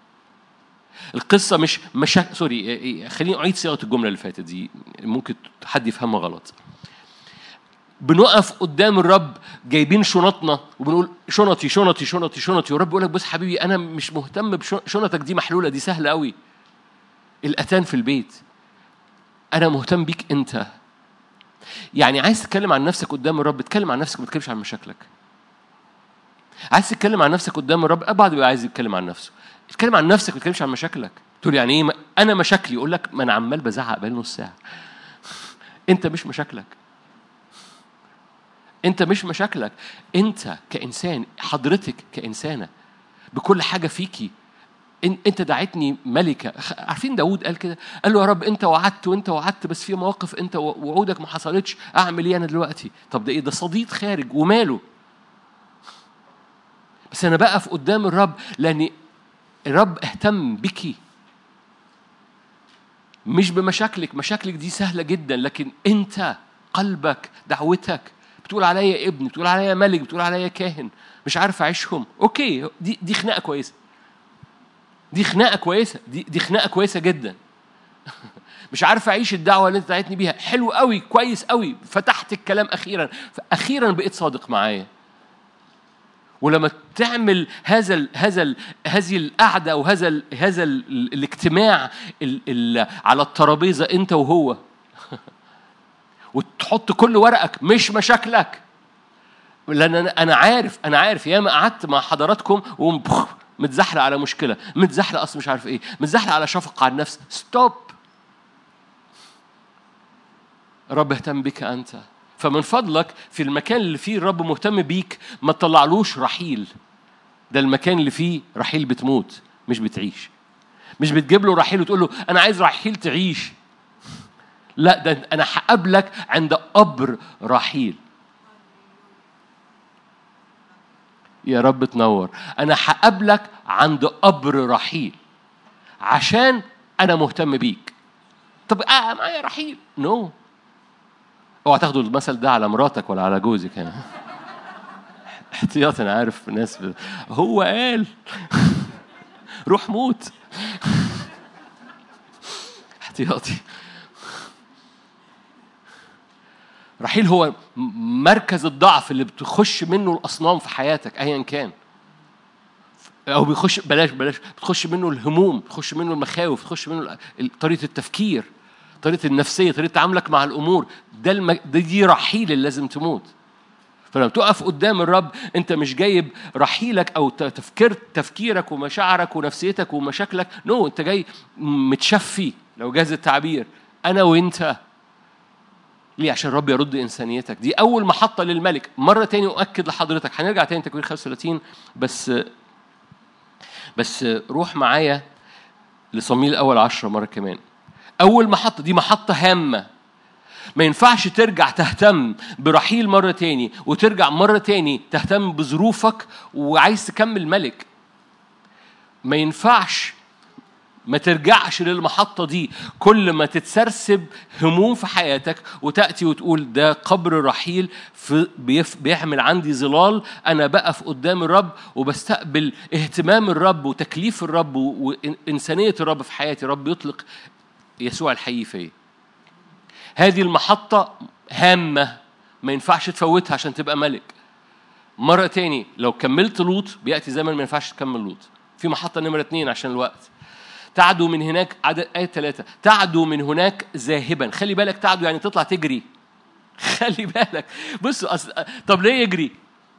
القصه مش مش سوري خليني اعيد صياغه الجمله اللي فاتت دي ممكن حد يفهمها غلط بنقف قدام الرب جايبين شنطنا وبنقول شنطي شنطي شنطي شنطي والرب يقول لك بص حبيبي انا مش مهتم بشنطك دي محلوله دي سهله قوي الأتان في البيت أنا مهتم بيك أنت يعني عايز تتكلم عن نفسك قدام الرب اتكلم عن نفسك ما تتكلمش عن مشاكلك عايز تتكلم عن نفسك قدام الرب بعد بيبقى عايز يتكلم عن نفسه اتكلم عن نفسك ما تتكلمش عن مشاكلك تقول يعني ايه انا مشاكلي يقول لك ما انا عمال بزعق بقالي نص ساعه انت مش مشاكلك انت مش مشاكلك انت كانسان حضرتك كانسانه بكل حاجه فيكي انت دعيتني ملكه عارفين داود قال كده قال له يا رب انت وعدت وانت وعدت بس في مواقف انت وعودك ما حصلتش اعمل ايه انا دلوقتي طب ده ايه ده صديق خارج وماله بس انا بقف قدام الرب لان الرب اهتم بك مش بمشاكلك مشاكلك دي سهله جدا لكن انت قلبك دعوتك بتقول عليا ابن بتقول عليا ملك بتقول عليا كاهن مش عارف اعيشهم اوكي دي دي خناقه كويسه دي خناقه كويسه دي دي خناقه كويسه جدا مش عارف اعيش الدعوه اللي انت دعيتني بيها حلو قوي كويس قوي فتحت الكلام اخيرا اخيرا بقيت صادق معايا ولما تعمل هذا ال هذا ال هذه القعده او هذا ال هذا ال الاجتماع ال ال على الترابيزه انت وهو وتحط كل ورقك مش مشاكلك لان انا انا عارف انا عارف ياما قعدت مع حضراتكم متزحلق على مشكله متزحلق اصلا مش عارف ايه متزحلق على شفقه على النفس ستوب رب اهتم بك انت فمن فضلك في المكان اللي فيه الرب مهتم بيك ما تطلعلوش رحيل ده المكان اللي فيه رحيل بتموت مش بتعيش مش بتجيب له رحيل وتقول له انا عايز رحيل تعيش لا ده انا هقابلك عند قبر رحيل يا رب تنور انا هقابلك عند قبر رحيل عشان انا مهتم بيك طب اه معايا رحيل نو no. اوعى تاخدوا المثل ده على مراتك ولا على جوزك يعني احتياط انا عارف ناس ب... هو قال روح موت احتياطي رحيل هو مركز الضعف اللي بتخش منه الاصنام في حياتك ايا كان او بيخش بلاش بلاش بتخش منه الهموم بتخش منه المخاوف بتخش منه طريقه التفكير طريقه النفسيه طريقه تعاملك مع الامور ده الم... دي رحيل اللي لازم تموت فلما تقف قدام الرب انت مش جايب رحيلك او تفكير تفكيرك ومشاعرك ونفسيتك ومشاكلك نو no, انت جاي متشفي لو جاز التعبير انا وانت ليه عشان الرب يرد انسانيتك دي اول محطه للملك مره تاني اؤكد لحضرتك هنرجع تاني تكوين 35 بس بس روح معايا لصميل الاول عشرة مره كمان اول محطه دي محطه هامه ما ينفعش ترجع تهتم برحيل مرة تاني وترجع مرة تاني تهتم بظروفك وعايز تكمل ملك ما ينفعش ما ترجعش للمحطة دي كل ما تتسرسب هموم في حياتك وتأتي وتقول ده قبر رحيل في بيعمل عندي ظلال أنا بقف قدام الرب وبستقبل اهتمام الرب وتكليف الرب وإنسانية الرب في حياتي رب يطلق يسوع الحي فيا هذه المحطة هامة ما ينفعش تفوتها عشان تبقى ملك مرة تاني لو كملت لوط بيأتي زمن ما ينفعش تكمل لوط في محطة نمرة اتنين عشان الوقت تعدو من هناك عدد آية ثلاثة تعدو من هناك ذاهبا خلي بالك تعدو يعني تطلع تجري خلي بالك بص أصل... طب ليه يجري؟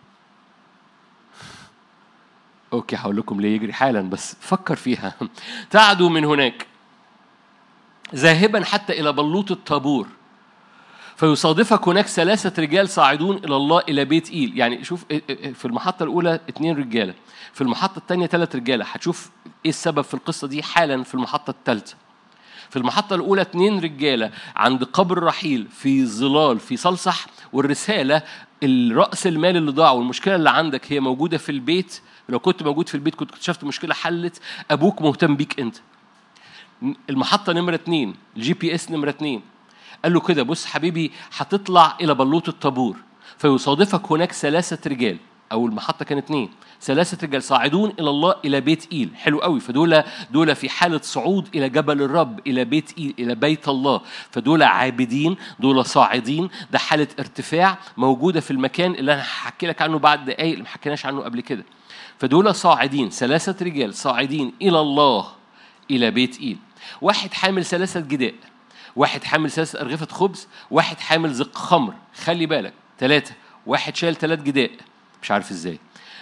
اوكي هقول لكم ليه يجري حالا بس فكر فيها تعدو من هناك ذاهبا حتى إلى بلوط الطابور فيصادفك هناك ثلاثة رجال صاعدون إلى الله إلى بيت إيل يعني شوف في المحطة الأولى اثنين رجالة في المحطة الثانية ثلاث رجالة هتشوف إيه السبب في القصة دي حالا في المحطة الثالثة في المحطة الأولى اثنين رجالة عند قبر رحيل في ظلال في صلصح والرسالة الرأس المال اللي ضاع والمشكلة اللي عندك هي موجودة في البيت لو كنت موجود في البيت كنت اكتشفت مشكلة حلت أبوك مهتم بيك أنت المحطة نمرة اتنين الجي بي اس نمرة اتنين قال له كده بص حبيبي هتطلع إلى بلوط الطابور فيصادفك هناك ثلاثة رجال أو المحطة كانت اتنين ثلاثة رجال صاعدون إلى الله إلى بيت إيل حلو قوي فدول دول في حالة صعود إلى جبل الرب إلى بيت إيل إلى بيت الله فدول عابدين دول صاعدين ده حالة ارتفاع موجودة في المكان اللي أنا هحكي لك عنه بعد دقايق ما حكيناش عنه قبل كده فدول صاعدين ثلاثة رجال صاعدين إلى الله إلى بيت إيل واحد حامل ثلاثة جداء واحد حامل ثلاثة أرغفة خبز واحد حامل زق خمر خلي بالك ثلاثة واحد شايل ثلاث جداء مش عارف ازاي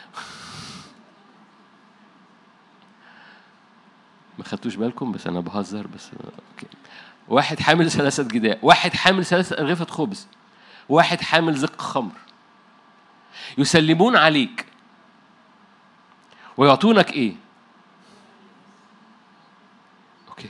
ما خدتوش بالكم بس انا بهزر بس اوكي واحد حامل ثلاثة جداء واحد حامل ثلاثة أرغفة خبز واحد حامل زق خمر يسلمون عليك ويعطونك ايه اوكي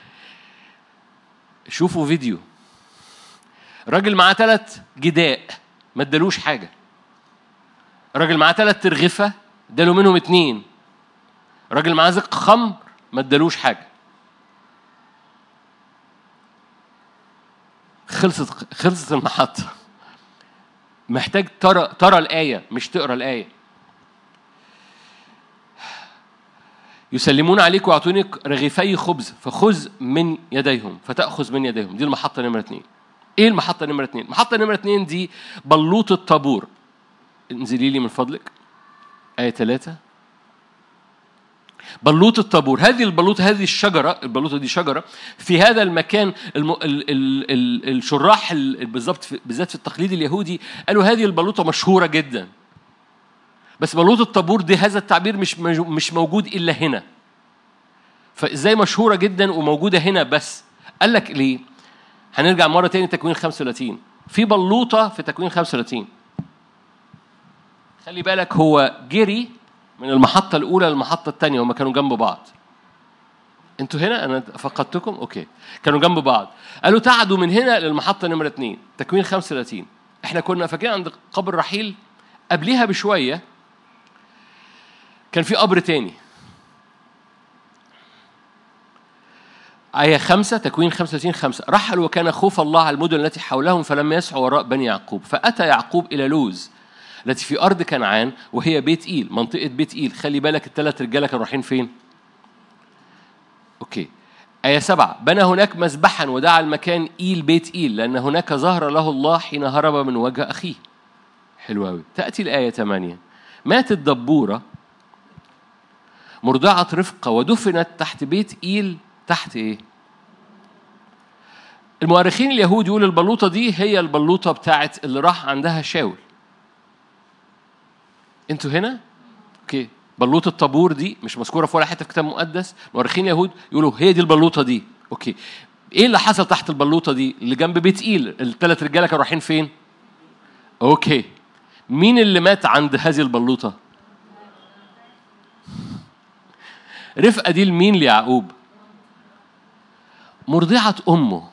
شوفوا فيديو راجل معاه ثلاث جداء ما ادالوش حاجه راجل معاه ثلاث ترغفه اداله منهم اتنين راجل معاه زق خمر ما ادالوش حاجه خلصت خلصت المحطه محتاج ترى ترى الايه مش تقرا الايه يسلمون عليك ويعطونك رغيفي خبز فخذ من يديهم فتأخذ من يديهم دي المحطة نمرة اثنين ايه المحطة نمرة اثنين؟ المحطة نمرة اثنين دي بلوط الطابور انزلي لي من فضلك آية ثلاثة بلوط الطابور هذه البلوطة هذه الشجرة البلوطة دي شجرة في هذا المكان الم... ال... ال... ال... الشراح ال... بالظبط في... بالذات في التقليد اليهودي قالوا هذه البلوطة مشهورة جدا بس بلوط الطابور دي هذا التعبير مش مش موجود إلا هنا فازاي مشهورة جدا وموجودة هنا بس قال لك ليه هنرجع مرة تاني تكوين 35 في بلوطة في تكوين 35 خلي بالك هو جري من المحطة الأولى للمحطة الثانية هما كانوا جنب بعض انتوا هنا انا فقدتكم اوكي كانوا جنب بعض قالوا تعدوا من هنا للمحطه نمره اثنين تكوين 35 احنا كنا فاكرين عند قبر رحيل قبليها بشويه كان في قبر تاني آية خمسة تكوين 35 خمسة رحلوا وكان خوف الله على المدن التي حولهم فلم يسعوا وراء بني يعقوب فأتى يعقوب إلى لوز التي في أرض كنعان وهي بيت إيل منطقة بيت إيل خلي بالك الثلاث رجالة كانوا رايحين فين؟ أوكي آية سبعة بنى هناك مذبحا ودعا المكان إيل بيت إيل لأن هناك ظهر له الله حين هرب من وجه أخيه حلو أوي تأتي الآية ثمانية ماتت دبورة مرضعة رفقة ودفنت تحت بيت إيل تحت إيه؟ المؤرخين اليهود يقول البلوطة دي هي البلوطة بتاعت اللي راح عندها شاول انتوا هنا؟ اوكي بلوطة الطابور دي مش مذكورة في ولا حتة في كتاب مقدس مؤرخين اليهود يقولوا هي دي البلوطة دي اوكي ايه اللي حصل تحت البلوطة دي اللي جنب بيت ايل الثلاث رجالة كانوا رايحين فين؟ اوكي مين اللي مات عند هذه البلوطة؟ رفقة دي لمين ليعقوب؟ مرضعة أمه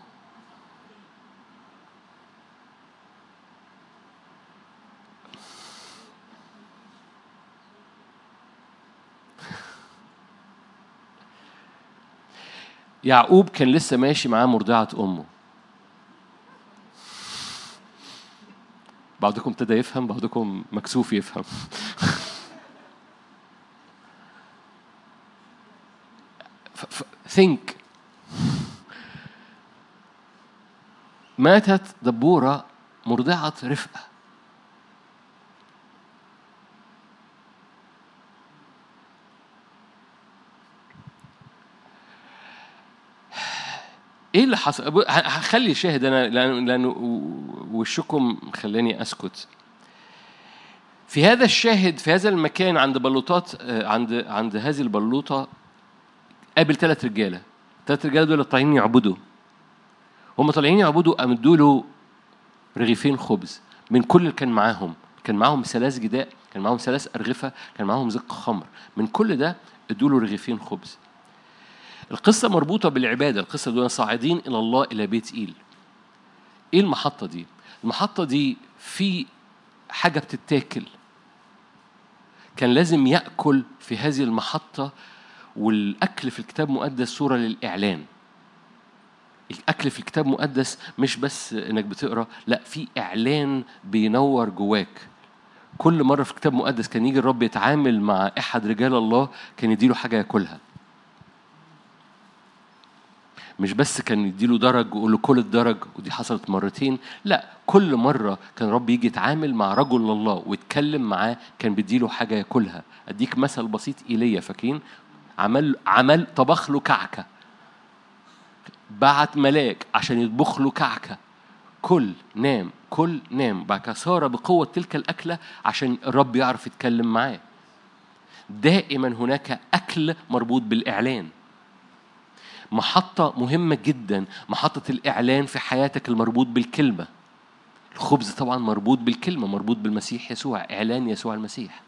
يعقوب كان لسه ماشي معاه مرضعة أمه بعضكم ابتدى يفهم بعضكم مكسوف يفهم think ماتت دبورة مرضعة رفقة ايه اللي حصل؟ هخلي شاهد انا لان لان وشكم خلاني اسكت. في هذا الشاهد في هذا المكان عند بلوطات عند عند هذه البلوطه قابل ثلاث رجاله. ثلاث رجاله دول طالعين يعبدوا. هم طالعين يعبدوا امدوا له رغيفين خبز من كل اللي كان معاهم. كان معاهم ثلاث جداء، كان معاهم ثلاث ارغفه، كان معاهم زق خمر. من كل ده ادوا له رغيفين خبز. القصة مربوطة بالعبادة القصة دول صاعدين إلى الله إلى بيت إيل إيه المحطة دي؟ المحطة دي في حاجة بتتاكل كان لازم يأكل في هذه المحطة والأكل في الكتاب المقدس صورة للإعلان الأكل في الكتاب المقدس مش بس إنك بتقرأ لا في إعلان بينور جواك كل مرة في الكتاب المقدس كان يجي الرب يتعامل مع أحد رجال الله كان يديله حاجة ياكلها مش بس كان يديله درج ويقول له كل الدرج ودي حصلت مرتين لا كل مرة كان رب يجي يتعامل مع رجل الله ويتكلم معاه كان بيديله حاجة ياكلها أديك مثل بسيط إيليا فاكرين عمل عمل طبخ له كعكة بعت ملاك عشان يطبخ له كعكة كل نام كل نام بعد كده صار بقوة تلك الأكلة عشان الرب يعرف يتكلم معاه دائما هناك أكل مربوط بالإعلان محطة مهمة جدا محطة الإعلان في حياتك المربوط بالكلمة الخبز طبعا مربوط بالكلمة مربوط بالمسيح يسوع إعلان يسوع المسيح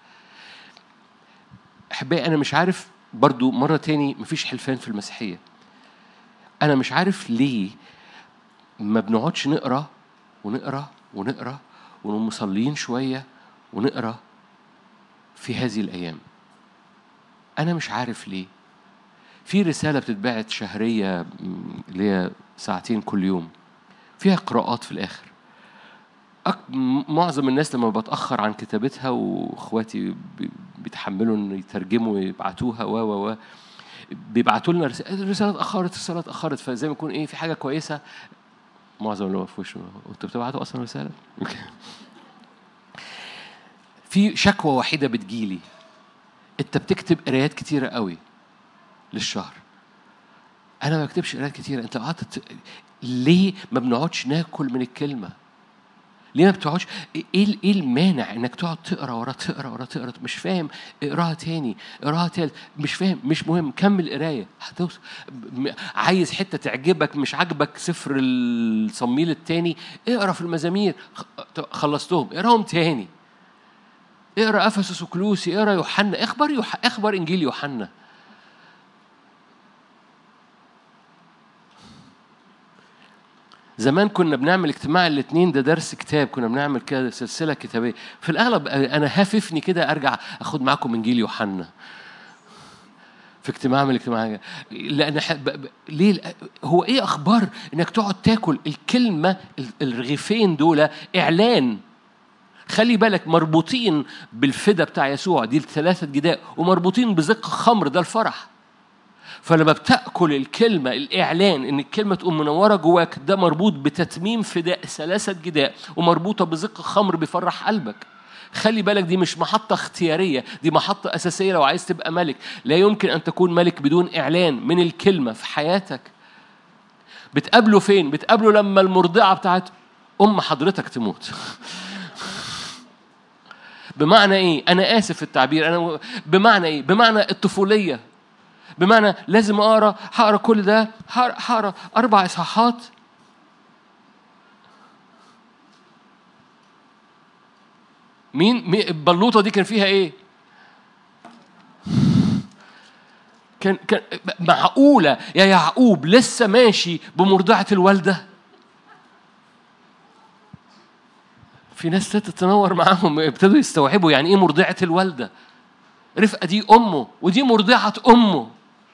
أحبائي أنا مش عارف برضو مرة تاني مفيش حلفان في المسيحية أنا مش عارف ليه ما بنقعدش نقرا ونقرا ونقرا ونقوم مصلين شوية ونقرا في هذه الأيام أنا مش عارف ليه في رسالة بتتبعت شهرية اللي هي ساعتين كل يوم فيها قراءات في الآخر أك... معظم الناس لما بتأخر عن كتابتها وإخواتي بيتحملوا إن يترجموا ويبعتوها و و و بيبعتوا لنا رسالة الرسالة اتأخرت الرسالة اتأخرت فزي ما يكون إيه في حاجة كويسة معظم اللي في وشه أنتوا بتبعتوا أصلا رسالة؟ في شكوى وحيدة بتجيلي أنت بتكتب قرايات كتيرة قوي للشهر انا ما بكتبش قرايات كتير انت قعدت ت... ليه ما بنقعدش ناكل من الكلمه ليه ما بتقعدش ايه ايه المانع انك تقعد تقرا ورا تقرا ورا تقرا مش فاهم اقراها تاني اقراها تالت مش فاهم مش مهم كمل قرايه هتوصل عايز حته تعجبك مش عاجبك سفر الصميل التاني اقرا في المزامير خلصتهم اقراهم تاني اقرا افسس وكلوسي اقرا يوحنا اخبر يوح... اخبر انجيل يوحنا زمان كنا بنعمل اجتماع الاثنين ده درس كتاب كنا بنعمل كده سلسله كتابيه في الاغلب انا هاففني كده ارجع اخد معاكم انجيل يوحنا في اجتماع من الاجتماعات لان حب... ليه هو ايه اخبار انك تقعد تاكل الكلمه الرغيفين دول اعلان خلي بالك مربوطين بالفدا بتاع يسوع دي الثلاثه جداء ومربوطين بزق خمر ده الفرح فلما بتاكل الكلمه الاعلان ان الكلمه تقوم منوره جواك ده مربوط بتتميم فداء ثلاثه جداء ومربوطه بزق خمر بيفرح قلبك خلي بالك دي مش محطة اختيارية دي محطة أساسية لو عايز تبقى ملك لا يمكن أن تكون ملك بدون إعلان من الكلمة في حياتك بتقابله فين؟ بتقابله لما المرضعة بتاعت أم حضرتك تموت بمعنى إيه؟ أنا آسف في التعبير أنا بمعنى إيه؟ بمعنى الطفولية بمعنى لازم اقرا هقرا كل ده هقرا اربع اصحاحات مين البلوطه دي كان فيها ايه كان كان معقوله يا يعقوب لسه ماشي بمرضعه الوالده في ناس تتنور معاهم ابتدوا يستوعبوا يعني ايه مرضعه الوالده رفقه دي امه ودي مرضعه امه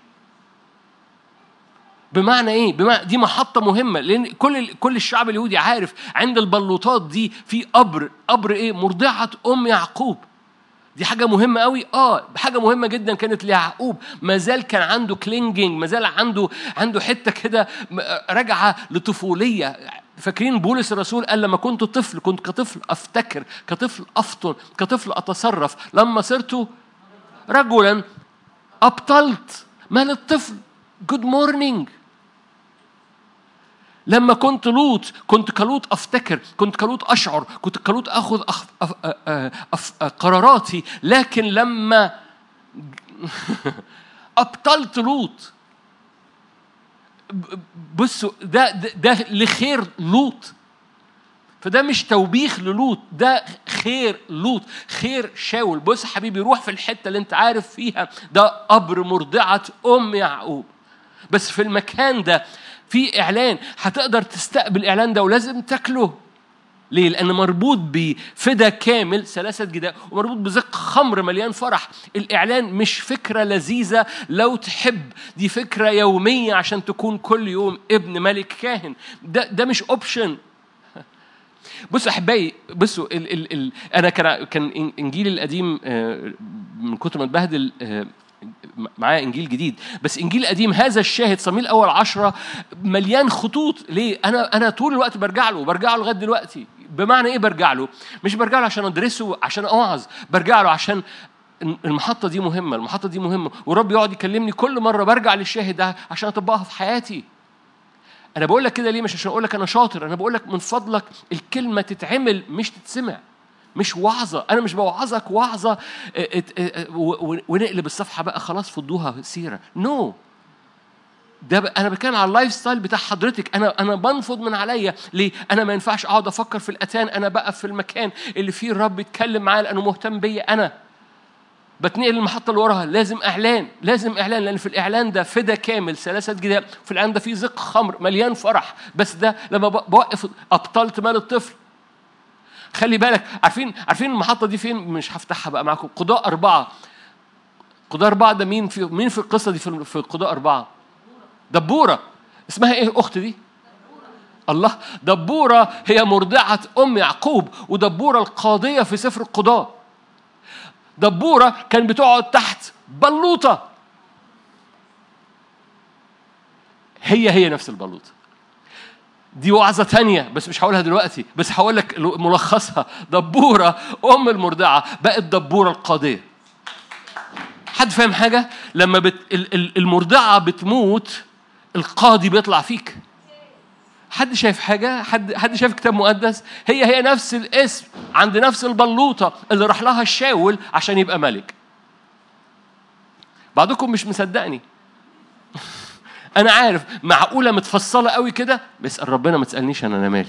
بمعنى ايه؟ بمعنى دي محطة مهمة لأن كل كل الشعب اليهودي عارف عند البلوطات دي في قبر، قبر ايه؟ مرضعة أم يعقوب. دي حاجة مهمة قوي اه حاجة مهمة جدا كانت ليعقوب ما زال كان عنده كلينجينج ما زال عنده عنده حتة كده راجعة لطفولية فاكرين بولس الرسول قال لما كنت طفل كنت كطفل افتكر كطفل افطن كطفل اتصرف لما صرت رجلا ابطلت مال الطفل جود مورنينج لما كنت لوط كنت كلوط افتكر كنت كلوط اشعر كنت كلوط اخذ أخ... أف... أف... قراراتي لكن لما ابطلت لوط بصوا ده, ده ده لخير لوط فده مش توبيخ للوط ده خير لوط خير شاول بص حبيبي روح في الحته اللي انت عارف فيها ده قبر مرضعه ام يعقوب بس في المكان ده في اعلان هتقدر تستقبل الاعلان ده ولازم تاكله ليه؟ لأن مربوط بفدا كامل ثلاثة جداء ومربوط بزق خمر مليان فرح الإعلان مش فكرة لذيذة لو تحب دي فكرة يومية عشان تكون كل يوم ابن ملك كاهن ده ده مش أوبشن بصوا احبائي بصوا ال ال ال انا كان كان انجيل القديم من كتر ما اتبهدل معاه انجيل جديد بس انجيل قديم هذا الشاهد صميل اول عشرة مليان خطوط ليه انا انا طول الوقت برجع له برجع له لغايه دلوقتي بمعنى ايه برجع له مش برجع له عشان ادرسه عشان اوعظ برجع له عشان المحطة دي مهمة، المحطة دي مهمة، ورب يقعد يكلمني كل مرة برجع للشاهد ده عشان أطبقها في حياتي. أنا بقول لك كده ليه؟ مش عشان أقول لك أنا شاطر، أنا بقول لك من فضلك الكلمة تتعمل مش تتسمع. مش وعظة أنا مش بوعظك وعظة ونقلب الصفحة بقى خلاص فضوها سيرة نو no. ده أنا بتكلم على اللايف ستايل بتاع حضرتك أنا أنا بنفض من عليا ليه؟ أنا ما ينفعش أقعد أفكر في الأتان أنا بقى في المكان اللي فيه الرب يتكلم معايا لأنه مهتم بيا أنا بتنقل المحطة اللي وراها لازم إعلان لازم إعلان لأن في الإعلان ده فدا كامل ثلاثة جداء في الإعلان ده فيه زق خمر مليان فرح بس ده لما بوقف أبطلت مال الطفل خلي بالك عارفين عارفين المحطة دي فين؟ مش هفتحها بقى معاكم قضاء أربعة قضاء أربعة ده مين في مين في القصة دي في في قضاء أربعة؟ دبورة اسمها إيه الأخت دي؟ الله دبورة هي مرضعة أم يعقوب ودبورة القاضية في سفر القضاء دبورة كان بتقعد تحت بلوطة هي هي نفس البلوطة دي وعظة تانية بس مش هقولها دلوقتي بس هقول لك ملخصها دبورة أم المرضعة بقت دبورة القاضية حد فاهم حاجه لما بت... المرضعه بتموت القاضي بيطلع فيك حد شايف حاجه حد حد شايف كتاب مقدس هي هي نفس الاسم عند نفس البلوطه اللي راح لها الشاول عشان يبقى ملك بعضكم مش مصدقني انا عارف معقوله متفصله قوي كده بس ربنا ما تسالنيش انا انا مالي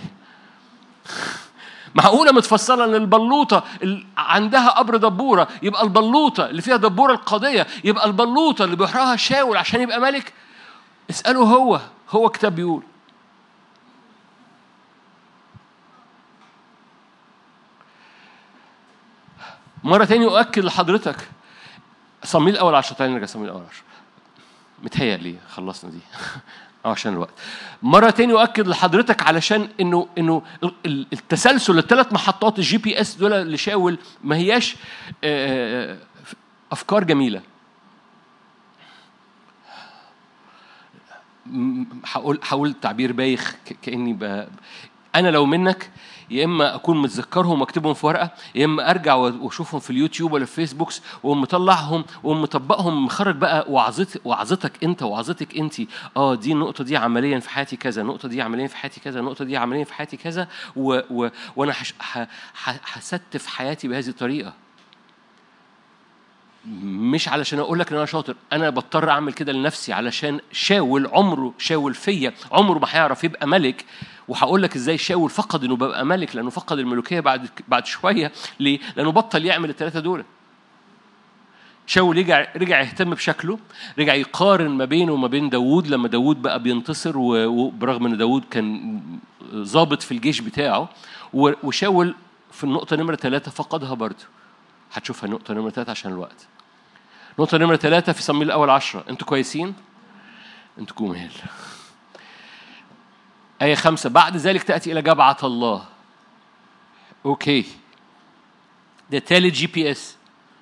معقوله متفصله ان البلوطه اللي عندها قبر دبوره يبقى البلوطه اللي فيها دبوره القضيه يبقى البلوطه اللي بيحرقها شاول عشان يبقى ملك اساله هو هو كتاب بيقول مرة تاني أؤكد لحضرتك صميل الأول عشرة تاني نرجع صميل الأول عشرة متهيألي خلصنا دي أو عشان الوقت مرة تاني أؤكد لحضرتك علشان إنه إنه التسلسل الثلاث محطات الجي بي إس دول لشاول ما هياش أفكار جميلة هقول هقول تعبير بايخ كاني ب... انا لو منك يا اما اكون متذكرهم واكتبهم في ورقه يا اما ارجع واشوفهم في اليوتيوب ولا في فيسبوك واقوم مطلعهم واقوم مطبقهم مخرج بقى وعظت وعظتك انت وعظتك انت اه دي النقطه دي عمليا في حياتي كذا النقطه دي عمليا في حياتي كذا النقطه دي عمليا في حياتي كذا و... و... وانا هستف حياتي بهذه الطريقه مش علشان اقول لك ان انا شاطر انا بضطر اعمل كده لنفسي علشان شاول عمره شاول فيا عمره ما هيعرف يبقى ملك وهقول لك ازاي شاول فقد انه بقى ملك لانه فقد الملوكيه بعد بعد شويه ليه؟ لانه بطل يعمل الثلاثه دول شاول رجع رجع يهتم بشكله رجع يقارن ما بينه وما بين داوود لما داوود بقى بينتصر وبرغم ان داوود كان ضابط في الجيش بتاعه وشاول في النقطة نمرة ثلاثة فقدها برضه هتشوفها النقطة نمرة ثلاثة عشان الوقت نقطة نمرة ثلاثة في صميل الأول عشرة أنتوا كويسين؟ أنتوا جمال آية خمسة بعد ذلك تأتي إلى جبعة الله أوكي ده تالت جي بي اس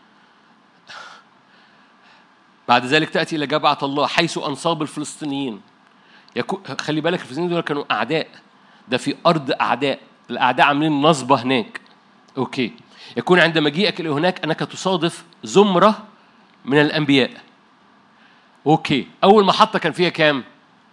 بعد ذلك تأتي إلى جبعة الله حيث أنصاب الفلسطينيين يكو... خلي بالك الفلسطينيين دول كانوا أعداء ده في أرض أعداء الأعداء عاملين نصبة هناك أوكي يكون عند مجيئك إلى هناك أنك تصادف زمرة من الأنبياء أوكي أول محطة كان فيها كام؟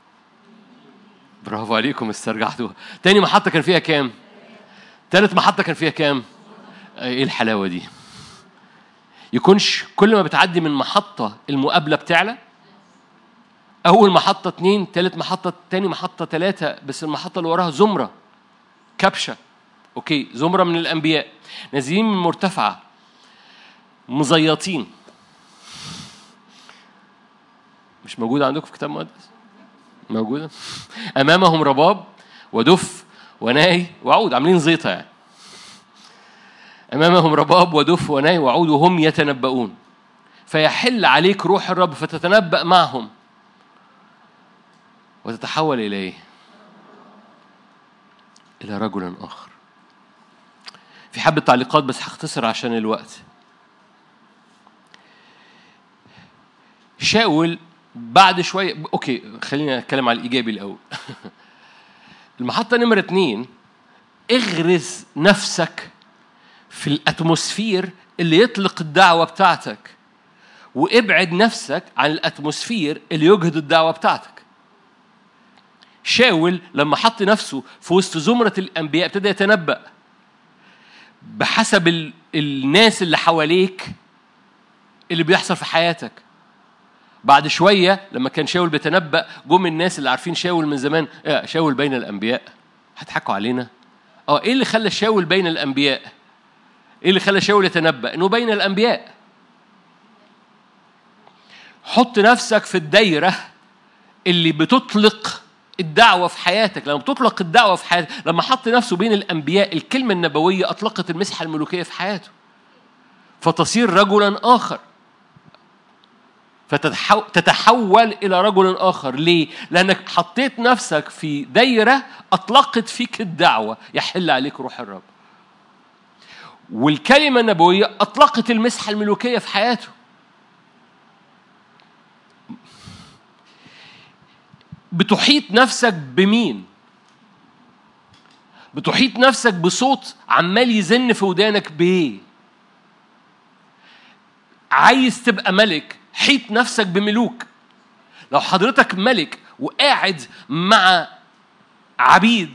برافو عليكم استرجعتوها تاني محطة كان فيها كام؟ تالت محطة كان فيها كام؟ ايه الحلاوة دي؟ يكونش كل ما بتعدي من محطة المقابلة بتعلى أول محطة اتنين تالت محطة تاني محطة تلاتة بس المحطة اللي وراها زمرة كبشة أوكي زمرة من الأنبياء نازلين من مرتفعة مزيطين مش موجودة عندكم في كتاب مقدس موجودة أمامهم رباب ودف وناي وعود عاملين زيطة يعني أمامهم رباب ودف وناي وعود وهم يتنبؤون فيحل عليك روح الرب فتتنبأ معهم وتتحول إلى إيه؟ إلى رجل آخر في حبة تعليقات بس هختصر عشان الوقت شاول بعد شوية أوكي خلينا نتكلم على الإيجابي الأول المحطة نمرة اتنين اغرز نفسك في الأتموسفير اللي يطلق الدعوة بتاعتك وابعد نفسك عن الأتموسفير اللي يجهد الدعوة بتاعتك شاول لما حط نفسه في وسط زمرة الأنبياء ابتدى يتنبأ بحسب الناس اللي حواليك اللي بيحصل في حياتك بعد شوية لما كان شاول بيتنبأ جم الناس اللي عارفين شاول من زمان آه شاول بين الأنبياء هتضحكوا علينا اه ايه اللي خلى شاول بين الأنبياء ايه اللي خلى شاول يتنبأ انه بين الأنبياء حط نفسك في الدايرة اللي بتطلق الدعوة في حياتك لما بتطلق الدعوة في حياتك لما حط نفسه بين الأنبياء الكلمة النبوية أطلقت المسحة الملوكية في حياته فتصير رجلا آخر فتتحول إلى رجل آخر ليه؟ لأنك حطيت نفسك في دايرة أطلقت فيك الدعوة يحل عليك روح الرب والكلمة النبوية أطلقت المسحة الملوكية في حياته بتحيط نفسك بمين؟ بتحيط نفسك بصوت عمال يزن في ودانك بإيه؟ عايز تبقى ملك حيط نفسك بملوك لو حضرتك ملك وقاعد مع عبيد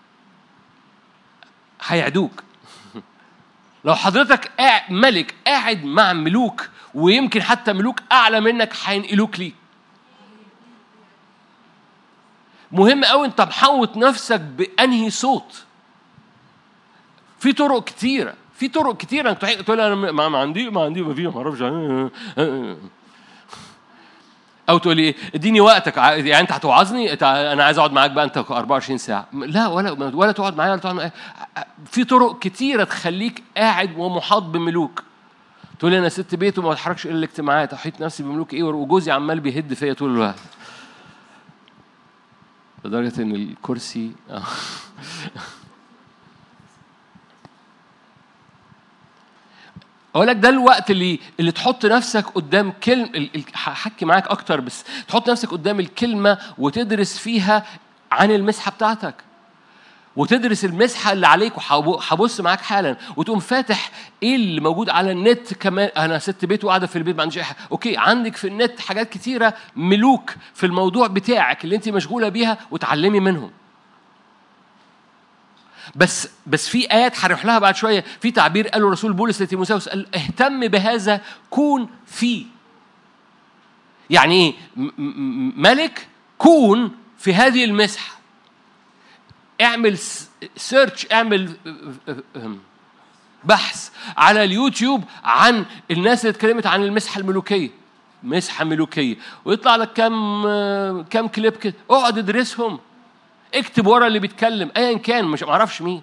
هيعدوك لو حضرتك قاعد ملك قاعد مع ملوك ويمكن حتى ملوك اعلى منك هينقلوك ليه مهم قوي انت محوط نفسك بانهي صوت في طرق كتيره في طرق كتيره انك تقول انا ما ما عندي ما عندي ما في ما اعرفش او تقول لي اديني وقتك يعني انت هتوعظني انا عايز اقعد معاك بقى انت 24 ساعه لا ولا ولا تقعد معايا ولا تقعد معايا في طرق كتيره تخليك قاعد ومحاط بملوك تقول لي انا ست بيت وما بتحركش الا الاجتماعات احيط نفسي بملوك ايه وجوزي عمال بيهد فيا طول الوقت لدرجه ان الكرسي اقول لك ده الوقت اللي اللي تحط نفسك قدام كلمه هحكي معاك اكتر بس تحط نفسك قدام الكلمه وتدرس فيها عن المسحه بتاعتك وتدرس المسحه اللي عليك وهبص معاك حالا وتقوم فاتح ايه اللي موجود على النت كمان انا ست بيت وقاعده في البيت ما عنديش حاجه اوكي عندك في النت حاجات كتيره ملوك في الموضوع بتاعك اللي انت مشغوله بيها وتعلمي منهم بس بس في ايات هنروح لها بعد شويه في تعبير قاله رسول بولس لتيموثاوس قال اهتم بهذا كون فيه يعني ايه ملك كون في هذه المسحه اعمل سيرش اعمل بحث على اليوتيوب عن الناس اللي اتكلمت عن المسحه الملوكيه مسحه ملوكيه ويطلع لك كم كم كليب كده اقعد ادرسهم اكتب ورا اللي بيتكلم ايا كان مش معرفش مين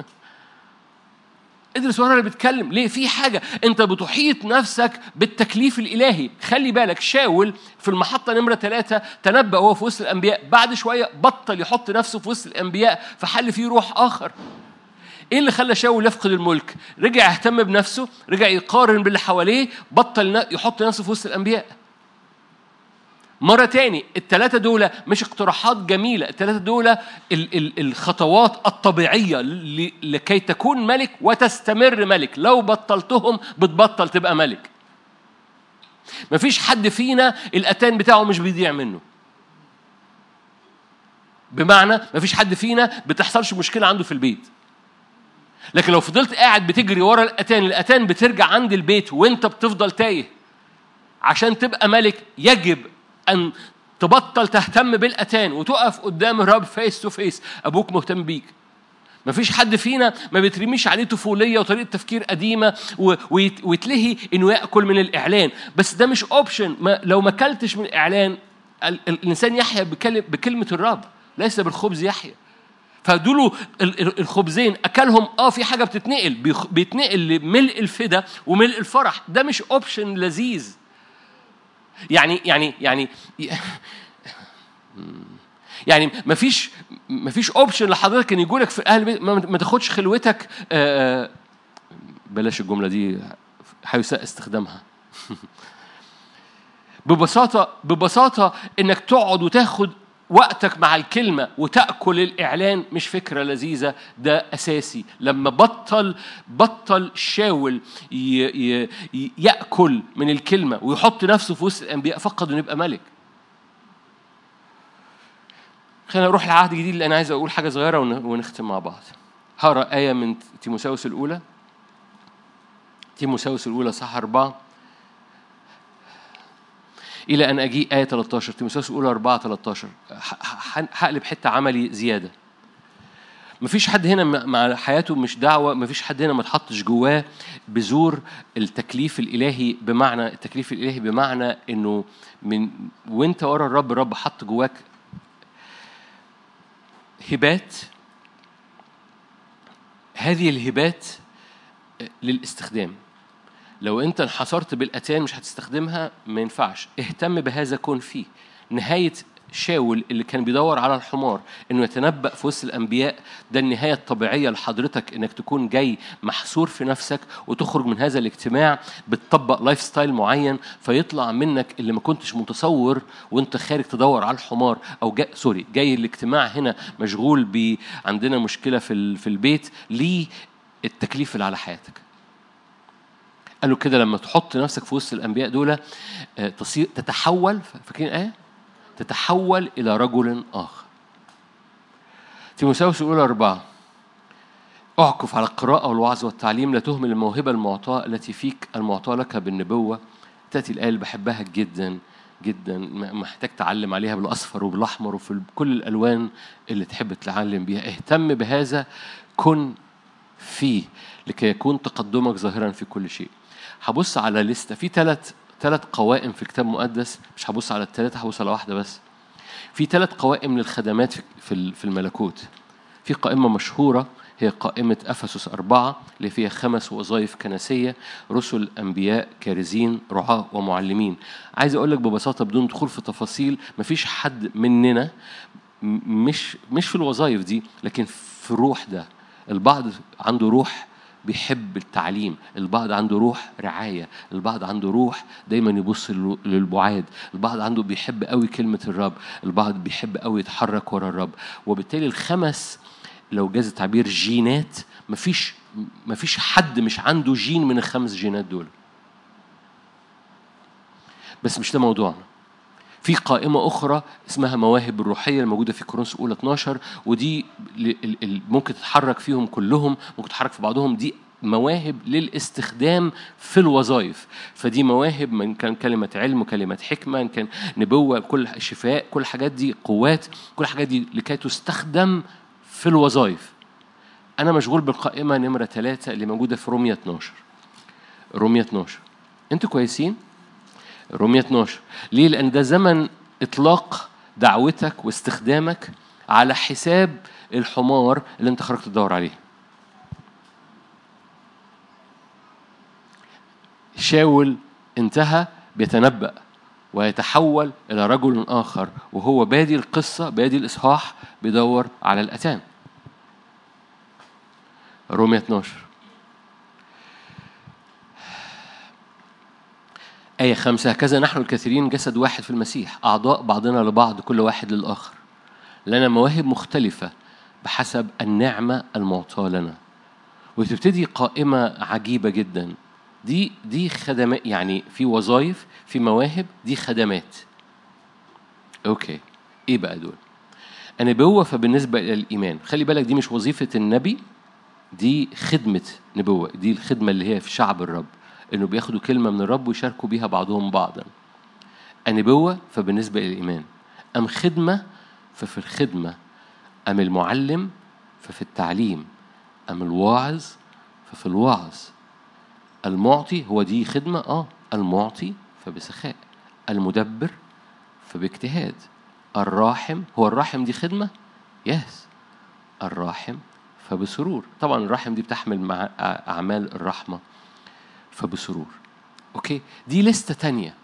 ادرس ورا اللي بيتكلم ليه في حاجه انت بتحيط نفسك بالتكليف الالهي خلي بالك شاول في المحطه نمره ثلاثة تنبأ وهو في وسط الانبياء بعد شويه بطل يحط نفسه في وسط الانبياء فحل فيه روح اخر ايه اللي خلى شاول يفقد الملك رجع يهتم بنفسه رجع يقارن باللي حواليه بطل يحط نفسه في وسط الانبياء مرة تاني الثلاثة دول مش اقتراحات جميلة الثلاثة دول الخطوات الطبيعية لكي تكون ملك وتستمر ملك لو بطلتهم بتبطل تبقى ملك مفيش حد فينا الأتان بتاعه مش بيضيع منه بمعنى مفيش حد فينا بتحصلش مشكلة عنده في البيت لكن لو فضلت قاعد بتجري ورا الأتان الأتان بترجع عند البيت وانت بتفضل تايه عشان تبقى ملك يجب أن تبطل تهتم بالأتان وتقف قدام الرب فيس تو فيس أبوك مهتم بيك مفيش حد فينا ما بيترميش عليه طفوليه وطريقه تفكير قديمه ويتلهي انه ياكل من الاعلان بس ده مش اوبشن ما لو ما اكلتش من الاعلان الانسان يحيا بكلمه الرب ليس بالخبز يحيا فدول الخبزين اكلهم اه في حاجه بتتنقل بيتنقل لملء الفدا وملء الفرح ده مش اوبشن لذيذ يعني يعني يعني يعني ما فيش ما فيش اوبشن لحضرتك ان يقولك في اهل البيت ما تاخدش خلوتك آه، آه، بلاش الجمله دي هيساء استخدامها ببساطه ببساطه انك تقعد وتاخد وقتك مع الكلمة وتأكل الإعلان مش فكرة لذيذة ده أساسي لما بطل بطل شاول يأكل من الكلمة ويحط نفسه في وسط الأنبياء فقد إنه يبقى ملك خلينا نروح لعهد جديد لأن أنا عايز أقول حاجة صغيرة ونختم مع بعض هقرا آية من تيموساوس الأولى تيموساوس الأولى صح أربعة إلى أن أجيء آية 13 تيموثاوس الأولى 4 13 هقلب حتة عملي زيادة مفيش حد هنا مع حياته مش دعوة مفيش حد هنا ما تحطش جواه بذور التكليف الإلهي بمعنى التكليف الإلهي بمعنى إنه من وأنت ورا الرب الرب حط جواك هبات هذه الهبات للاستخدام لو انت انحصرت بالاتان مش هتستخدمها ما ينفعش اهتم بهذا كن فيه نهايه شاول اللي كان بيدور على الحمار انه يتنبأ في وسط الانبياء ده النهايه الطبيعيه لحضرتك انك تكون جاي محصور في نفسك وتخرج من هذا الاجتماع بتطبق لايف ستايل معين فيطلع منك اللي ما كنتش متصور وانت خارج تدور على الحمار او جاي سوري جاي الاجتماع هنا مشغول ب عندنا مشكله في في البيت ليه التكليف اللي على حياتك قالوا كده لما تحط نفسك في وسط الانبياء دول آه، تصير تتحول فاكرين ايه تتحول الى رجل اخر تيموثاوس الاولى اربعه اعكف على القراءة والوعظ والتعليم لا تهمل الموهبة المعطاة التي فيك المعطاة لك بالنبوة تأتي الآية اللي بحبها جدا جدا محتاج تعلم عليها بالأصفر وبالأحمر وفي كل الألوان اللي تحب تتعلم بيها اهتم بهذا كن فيه لكي يكون تقدمك ظاهرا في كل شيء هبص على لستة في ثلاث ثلاث قوائم في كتاب مقدس مش هبص على الثلاثة هبص على واحدة بس في ثلاث قوائم للخدمات في في الملكوت في قائمة مشهورة هي قائمة أفسس أربعة اللي فيها خمس وظائف كنسية رسل أنبياء كارزين رعاة ومعلمين عايز أقول لك ببساطة بدون دخول في تفاصيل مفيش حد مننا مش مش في الوظائف دي لكن في الروح ده البعض عنده روح بيحب التعليم البعض عنده روح رعاية البعض عنده روح دايما يبص للبعاد البعض عنده بيحب قوي كلمة الرب البعض بيحب قوي يتحرك ورا الرب وبالتالي الخمس لو جاز التعبير جينات مفيش مفيش حد مش عنده جين من الخمس جينات دول بس مش ده موضوعنا في قائمة أخرى اسمها مواهب الروحية الموجودة في كورنثوس أولى 12 ودي ممكن تتحرك فيهم كلهم ممكن تتحرك في بعضهم دي مواهب للاستخدام في الوظائف فدي مواهب من كان كلمة علم وكلمة حكمة إن كان نبوة كل شفاء كل الحاجات دي قوات كل الحاجات دي لكي تستخدم في الوظائف أنا مشغول بالقائمة نمرة ثلاثة اللي موجودة في رومية 12 رومية 12 أنتوا كويسين؟ رومية 12 ليه؟ لأن ده زمن إطلاق دعوتك واستخدامك على حساب الحمار اللي أنت خرجت تدور عليه شاول انتهى بيتنبأ ويتحول إلى رجل آخر وهو بادي القصة بادي الإصحاح بيدور على الأتان رومية 12 آية خمسة هكذا نحن الكثيرين جسد واحد في المسيح أعضاء بعضنا لبعض كل واحد للآخر لنا مواهب مختلفة بحسب النعمة المعطاة لنا وتبتدي قائمة عجيبة جدا دي دي خدمات يعني في وظائف في مواهب دي خدمات اوكي ايه بقى دول النبوة فبالنسبة إلى الإيمان خلي بالك دي مش وظيفة النبي دي خدمة نبوة دي الخدمة اللي هي في شعب الرب إنه بياخدوا كلمة من الرب ويشاركوا بيها بعضهم بعضا النبوة فبالنسبة إلى الإيمان أم خدمة ففي الخدمة أم المعلم ففي التعليم أم الواعظ ففي الوعظ المعطي هو دي خدمة آه المعطي فبسخاء المدبر فباجتهاد الراحم هو الراحم دي خدمة يس الراحم فبسرور طبعا الرحم دي بتحمل مع أعمال الرحمة فبسرور أوكي دي لستة تانية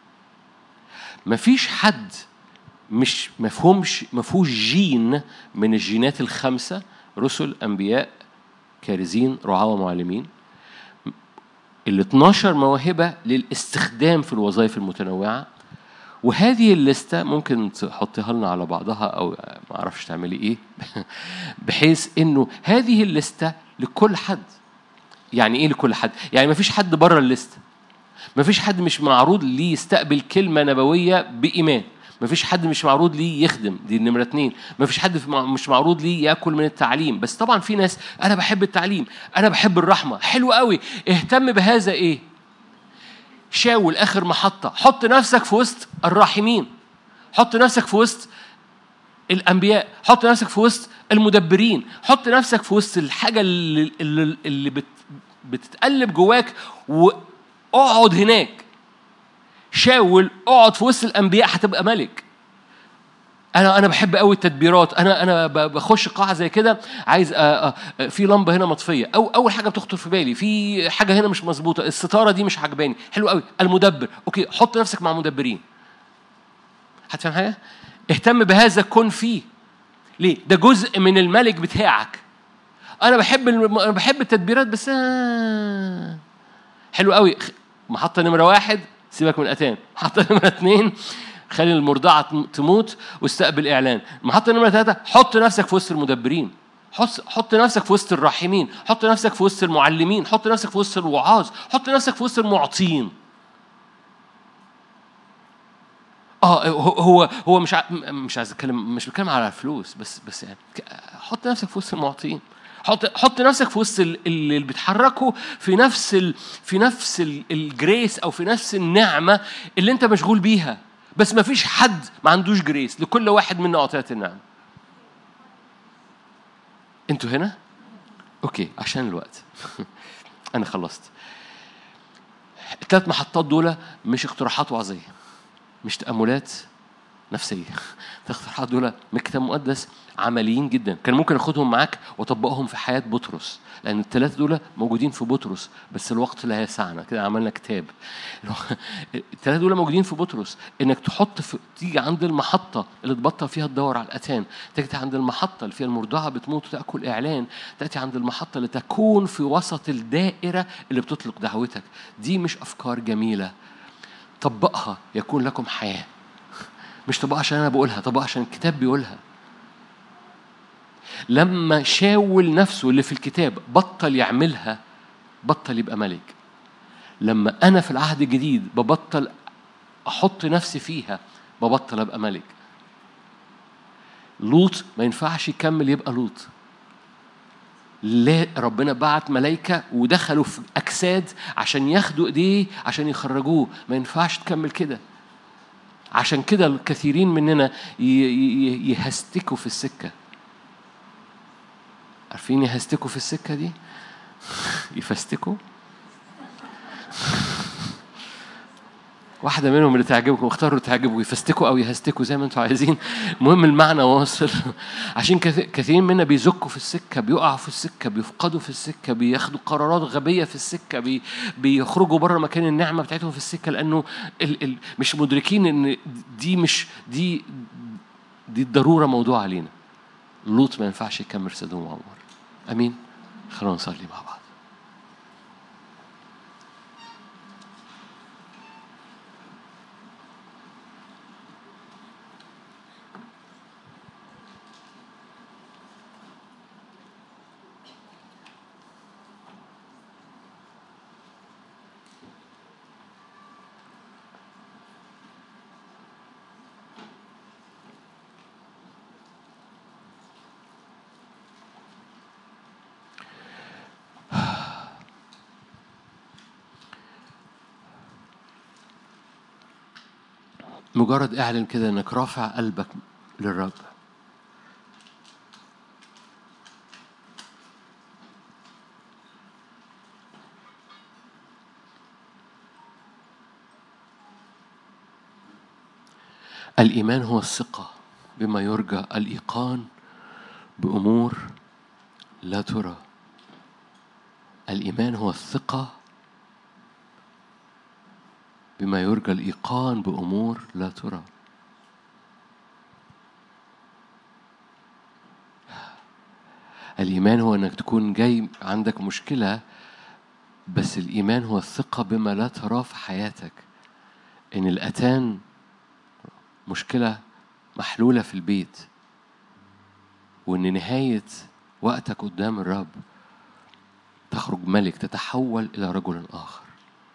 مفيش حد مش مفهومش مفهوش جين من الجينات الخمسة رسل أنبياء كارزين رعاة ومعلمين ال 12 موهبة للاستخدام في الوظائف المتنوعة وهذه الليستة ممكن تحطيها لنا على بعضها أو ما أعرفش تعملي إيه بحيث إنه هذه الليستة لكل حد يعني إيه لكل حد؟ يعني ما فيش حد بره الليستة ما فيش حد مش معروض ليه يستقبل كلمة نبوية بإيمان ما فيش حد مش معروض ليه يخدم دي نمرة اتنين ما فيش حد مش معروض ليه ياكل من التعليم بس طبعا في ناس انا بحب التعليم انا بحب الرحمة حلو قوي اهتم بهذا ايه شاول اخر محطة حط نفسك في وسط الراحمين حط نفسك في وسط الانبياء حط نفسك في وسط المدبرين حط نفسك في وسط الحاجة اللي, اللي, اللي بت بتتقلب جواك واقعد هناك شاول اقعد في وسط الانبياء هتبقى ملك انا انا بحب قوي التدبيرات انا انا بخش قاعه زي كده عايز آه، آه، في لمبه هنا مطفيه او اول حاجه بتخطر في بالي في حاجه هنا مش مظبوطه الستاره دي مش عجباني حلو قوي المدبر اوكي حط نفسك مع مدبرين هتفهم حاجه اهتم بهذا كن فيه ليه ده جزء من الملك بتاعك انا بحب انا بحب التدبيرات بس آه. حلو قوي محطه نمره واحد سيبك من الاتان محطه نمره اثنين خلي المرضعه تموت واستقبل اعلان محطه نمره ثلاثه حط نفسك في وسط المدبرين حط حط نفسك في وسط الراحمين حط نفسك في وسط المعلمين حط نفسك في وسط الوعاظ حط نفسك في وسط المعطين اه هو هو مش مش عايز اتكلم مش بتكلم على الفلوس بس بس يعني حط نفسك في وسط المعطين حط حط نفسك في وسط اللي بيتحركوا في نفس ال في نفس الجريس او في نفس النعمه اللي انت مشغول بيها بس ما فيش حد ما عندوش جريس لكل واحد منا اعطيت النعمه انتوا هنا اوكي عشان الوقت انا خلصت الثلاث محطات دول مش اقتراحات وعظيه مش تاملات نفسيه الاقتراحات دول من الكتاب المقدس عمليين جدا كان ممكن اخدهم معاك واطبقهم في حياه بطرس لان الثلاثه دول موجودين في بطرس بس الوقت لا يسعنا كده عملنا كتاب الثلاثه دول موجودين في بطرس انك تحط في تيجي عند المحطه اللي تبطل فيها تدور على الاتان تيجي عند المحطه اللي فيها المرضعه بتموت وتاكل اعلان تاتي عند المحطه اللي تكون في وسط الدائره اللي بتطلق دعوتك دي مش افكار جميله طبقها يكون لكم حياه مش طبقها عشان انا بقولها طبقها عشان الكتاب بيقولها لما شاول نفسه اللي في الكتاب بطل يعملها بطل يبقى ملك لما أنا في العهد الجديد ببطل أحط نفسي فيها ببطل أبقى ملك لوط ما ينفعش يكمل يبقى لوط لا ربنا بعت ملايكة ودخلوا في أجساد عشان ياخدوا إيديه عشان يخرجوه ما ينفعش تكمل كده عشان كده الكثيرين مننا يهستكوا في السكه عارفين يهستكوا في السكة دي يفستكوا واحدة منهم اللي تعجبكم اختاروا تعجبوا يفستكوا أو يهستكوا زي ما أنتم عايزين المهم المعنى واصل عشان كثيرين منا بيزكوا في السكة بيقعوا في السكة بيفقدوا في السكة بياخدوا قرارات غبية في السكة بي بيخرجوا بره مكان النعمة بتاعتهم في السكة لأنه ال ال مش مدركين إن دي مش دي دي الضرورة موضوع علينا لوط ما ينفعش يكمل سدوم وعمر امين خلونا نصلي مع بعض مجرد اعلن كده انك رافع قلبك للرب الإيمان هو الثقة بما يرجى الإيقان بأمور لا ترى الإيمان هو الثقة بما يرجى الإيقان بأمور لا ترى الإيمان هو أنك تكون جاي عندك مشكلة بس الإيمان هو الثقة بما لا تراه في حياتك إن الأتان مشكلة محلولة في البيت وإن نهاية وقتك قدام الرب تخرج ملك تتحول إلى رجل آخر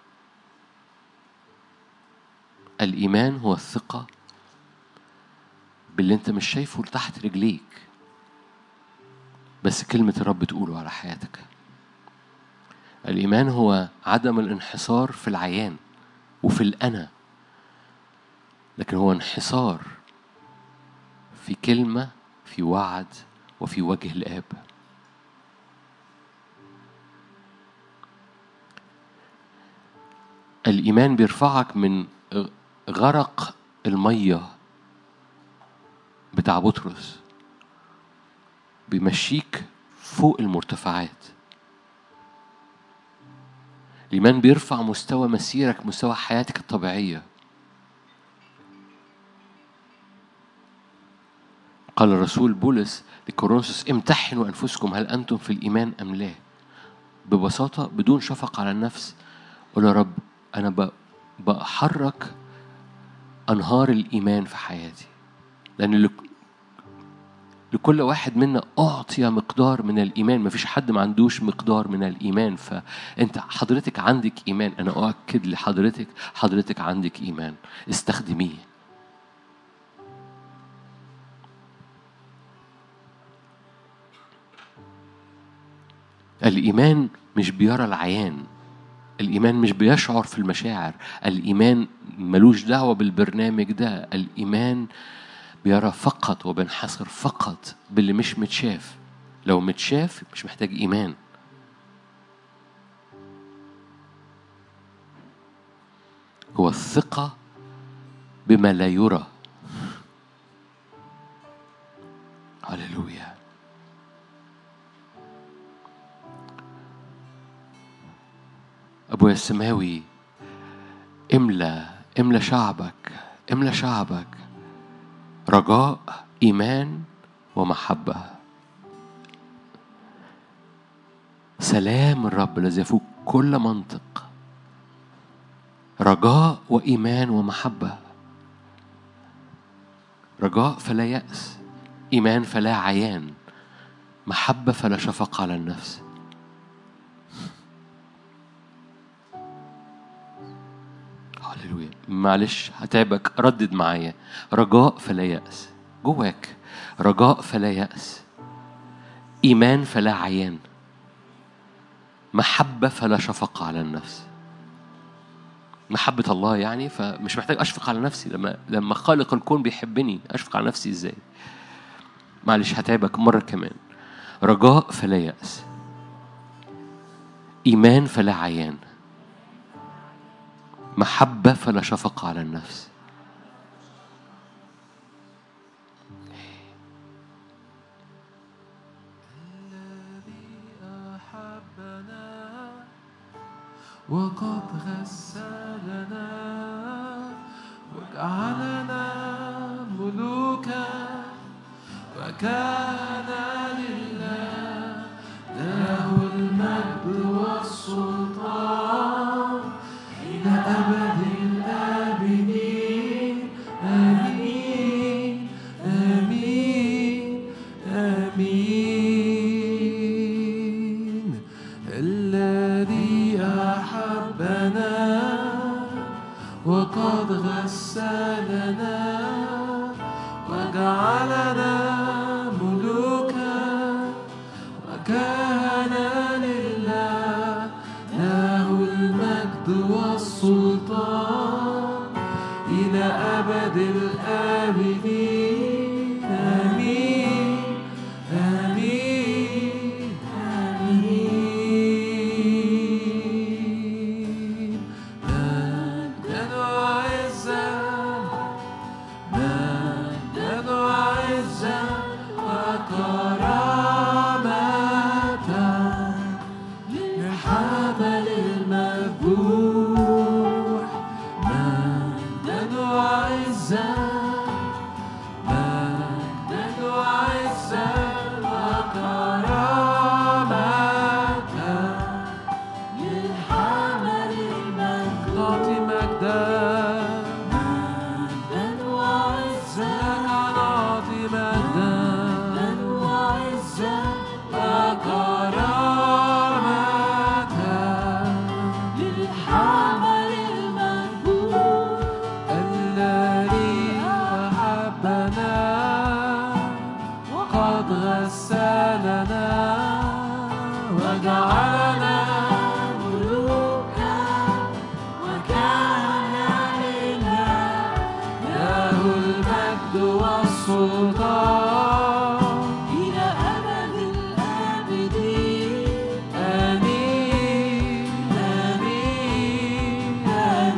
الإيمان هو الثقة باللي أنت مش شايفه تحت رجليك بس كلمة الرب تقوله على حياتك الإيمان هو عدم الانحصار في العيان وفي الأنا لكن هو انحصار في كلمة في وعد وفي وجه الآب الإيمان بيرفعك من غرق المية بتاع بطرس بيمشيك فوق المرتفعات الإيمان بيرفع مستوى مسيرك مستوى حياتك الطبيعية قال الرسول بولس لكورنثوس امتحنوا أنفسكم هل أنتم في الإيمان أم لا ببساطة بدون شفقة على النفس قول يا رب أنا بحرك أنهار الإيمان في حياتي لأن لكل واحد منا أعطي مقدار من الإيمان مفيش حد ما عندوش مقدار من الإيمان فأنت حضرتك عندك إيمان أنا أؤكد لحضرتك حضرتك عندك إيمان استخدميه الإيمان مش بيرى العيان الإيمان مش بيشعر في المشاعر الإيمان ملوش دعوة بالبرنامج ده الإيمان بيرى فقط وبينحصر فقط باللي مش متشاف لو متشاف مش محتاج إيمان هو الثقة بما لا يرى هللويا أبويا السماوي املى املى شعبك املى شعبك رجاء إيمان ومحبة سلام الرب الذي يفوق كل منطق رجاء وإيمان ومحبة رجاء فلا يأس إيمان فلا عيان محبة فلا شفقة على النفس هللويا معلش هتعبك ردد معايا رجاء فلا يأس جواك رجاء فلا يأس إيمان فلا عيان محبة فلا شفقة على النفس محبة الله يعني فمش محتاج أشفق على نفسي لما لما خالق الكون بيحبني أشفق على نفسي إزاي معلش هتعبك مرة كمان رجاء فلا يأس إيمان فلا عيان محبة فلا شفقة على النفس وقد غسلنا وجعلنا ملوكا وكان لله له المجد والسلطان إلى أبد الآبدين آمين آمين آمين الذي أحبنا وقد غسلنا وجعلنا ملوكا وكان لله له المجد والسلطان إلى أبد الآبدين آمين آمين آمين مجدا وعزا مجدا وعزا وكرامة للحمل المذبوح مجدا وعزا مجدا وعزا وكرامة للحمل المجد نعطي مجدا مجدا وعزا نعطي مجدا وعزا وكرامة للحمل المجبور الذي أحبنا وقد غسلنا وجعلنا ملوكا وكان لله له المجد والسلطان إلى أبد الآبدين آمين آمين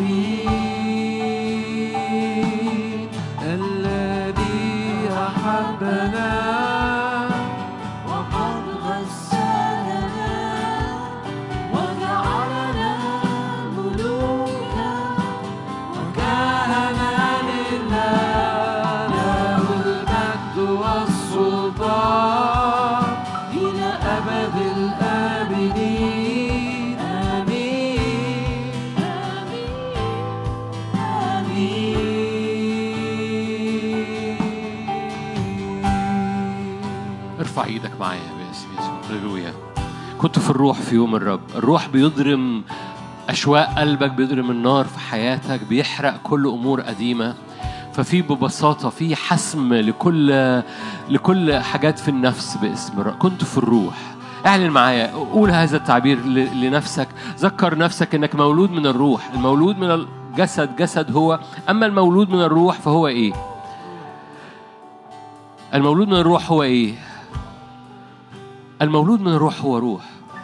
آمين الذي أحبنا وقد غسلنا وجعلنا ملوكا وكان لله له المجد والسلطان إلى أبد الآبدين آمين آمين ارفع ايدك معايا باسم يسوع هللويا كنت في الروح في يوم الرب الروح بيضرم أشواق قلبك بيضرم النار في حياتك بيحرق كل أمور قديمة ففي ببساطة في حسم لكل لكل حاجات في النفس باسم الرب كنت في الروح اعلن معايا قول هذا التعبير ل- لنفسك ذكر نفسك انك مولود من الروح المولود من الجسد جسد هو اما المولود من الروح فهو ايه المولود من الروح هو ايه المولود من الروح هو روح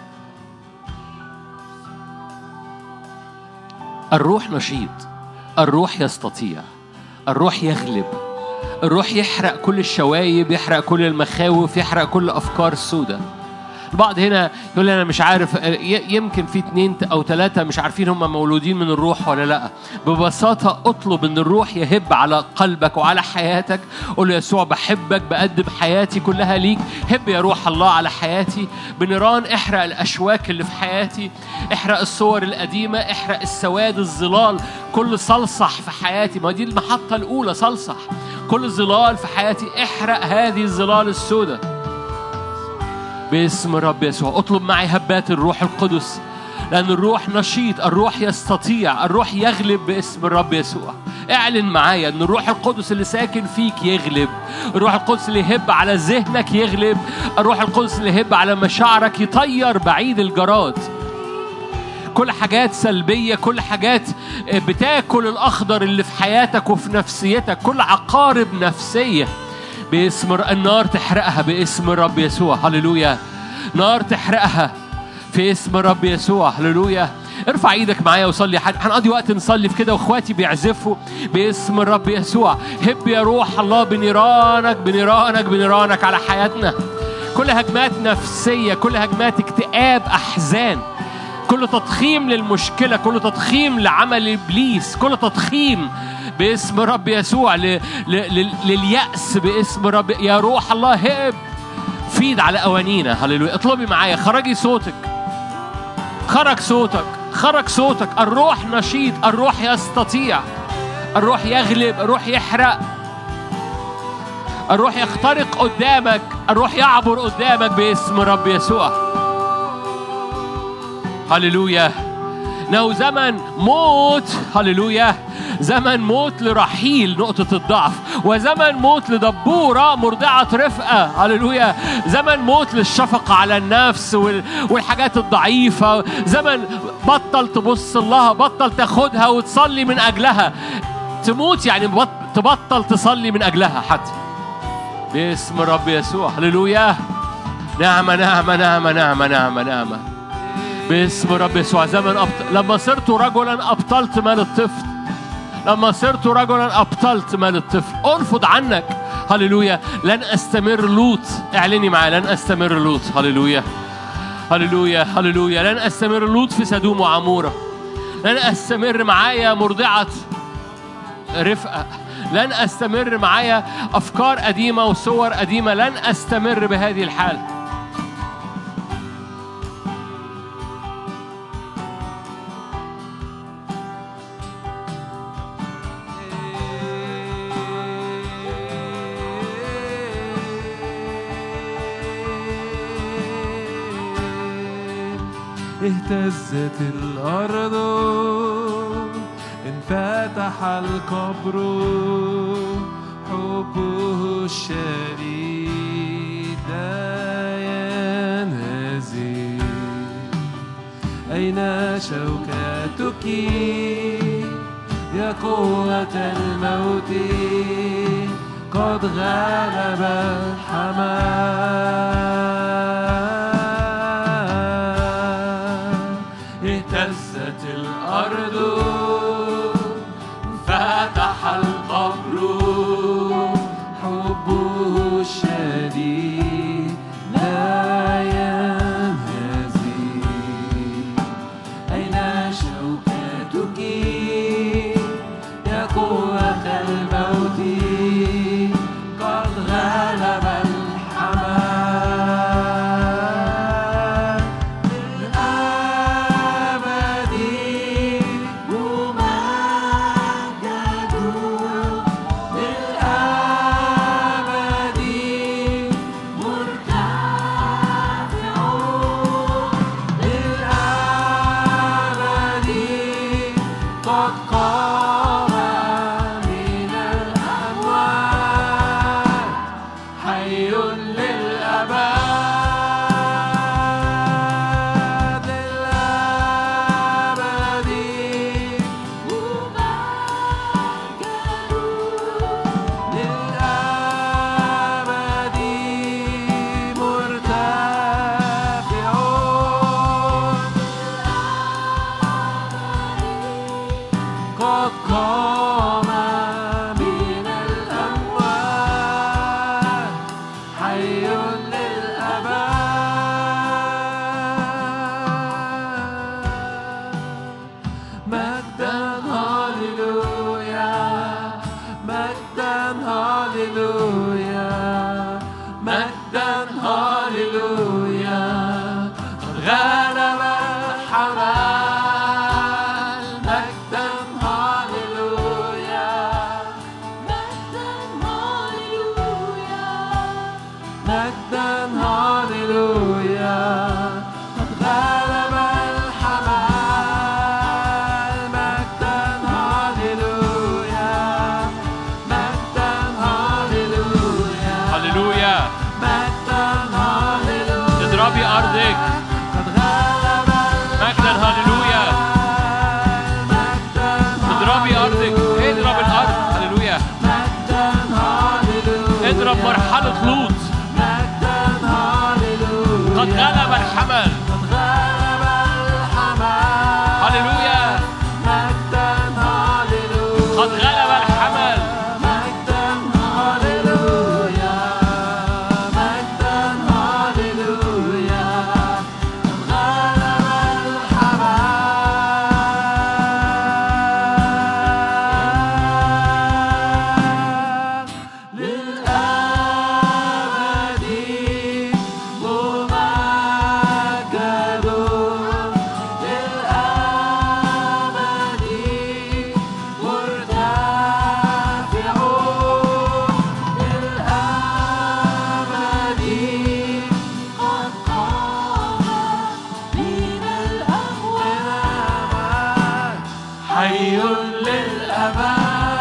الروح نشيط الروح يستطيع الروح يغلب الروح يحرق كل الشوايب يحرق كل المخاوف يحرق كل الافكار السوداء البعض هنا يقول لي انا مش عارف ي- يمكن في اتنين او ثلاثه مش عارفين هم مولودين من الروح ولا لا ببساطه اطلب ان الروح يهب على قلبك وعلى حياتك قول له يسوع بحبك بقدم حياتي كلها ليك هب يا روح الله على حياتي بنيران احرق الاشواك اللي في حياتي احرق الصور القديمه احرق السواد الظلال كل صلصح في حياتي ما دي المحطه الاولى صلصح كل ظلال في حياتي احرق هذه الظلال السوداء باسم الرب يسوع اطلب معي هبات الروح القدس لأن الروح نشيط الروح يستطيع الروح يغلب باسم الرب يسوع اعلن معايا ان الروح القدس اللي ساكن فيك يغلب الروح القدس اللي يهب على ذهنك يغلب الروح القدس اللي يهب على مشاعرك يطير بعيد الجراد كل حاجات سلبية كل حاجات بتاكل الأخضر اللي في حياتك وفي نفسيتك كل عقارب نفسية باسم الر- النار تحرقها باسم الرب يسوع هللويا نار تحرقها في اسم الرب يسوع هللويا ارفع ايدك معايا وصلي حن- هنقضي وقت نصلي في كده واخواتي بيعزفوا باسم الرب يسوع هب يا روح الله بنيرانك بنيرانك بنيرانك على حياتنا كل هجمات نفسية كل هجمات اكتئاب أحزان كل تضخيم للمشكلة كل تضخيم لعمل إبليس كل تضخيم باسم رب يسوع ل... ل... ل... لليأس باسم رب يا روح الله هب فيد على أوانينا هللويا اطلبي معايا خرجي صوتك خرج صوتك خرج صوتك الروح نشيط الروح يستطيع الروح يغلب الروح يحرق الروح يخترق قدامك الروح يعبر قدامك باسم رب يسوع هللويا انه زمن موت هللويا زمن موت لرحيل نقطة الضعف وزمن موت لدبورة مرضعة رفقة هللويا زمن موت للشفقة على النفس وال- والحاجات الضعيفة زمن بطل تبص لها بطل تاخدها وتصلي من أجلها تموت يعني بط- تبطل تصلي من أجلها حتى باسم الرب يسوع هللويا نعمة نعمة نعمة نعمة نعمة نعمة باسم الرب يسوع زمن أبط... لما صرت رجلا أبطلت مال الطفل لما صرت رجلا أبطلت مال الطفل ارفض عنك هللويا لن أستمر لوط اعلني معايا لن أستمر لوط هللويا هللويا هللويا لن أستمر لوط في سدوم وعمورة لن أستمر معايا مرضعة رفقة لن أستمر معايا أفكار قديمة وصور قديمة لن أستمر بهذه الحال اهتزت الأرض انفتح القبر حبه الشديد لا ينهزم أين شوكتك يا قوة الموت قد غلب الحمام اهتزت الأرض فتح القبر حبه الشديد لا ينهزم أين شوكتك يا قوة الموت قد غلب الحمام هاليلويا مجدا هاليلويا قد غلب الحمل مجدا هاليلويا مجدا هاليلويا مجدا هاليلويا قد غلب الحمل مجدا هاليلويا مجدا هاليلويا هللويا مجدا هاليلويا اضربي أرضك. قد غلب مجدا هللويا مجدا اضربي أرضك اضرب الأرض هللويا مجدا هاليلويا اضرب مرحلة لوط مجدا هاليلويا قد غلب الحمل قد غلب الحمل هللويا مجدا هاليلويا قد غلب الحمل مجدا هاليلويا مجدا هاليلويا قد غلب الحمل للأبد ممجد للأبد مرتفع للأبد قد قام من الأموات حي للأبد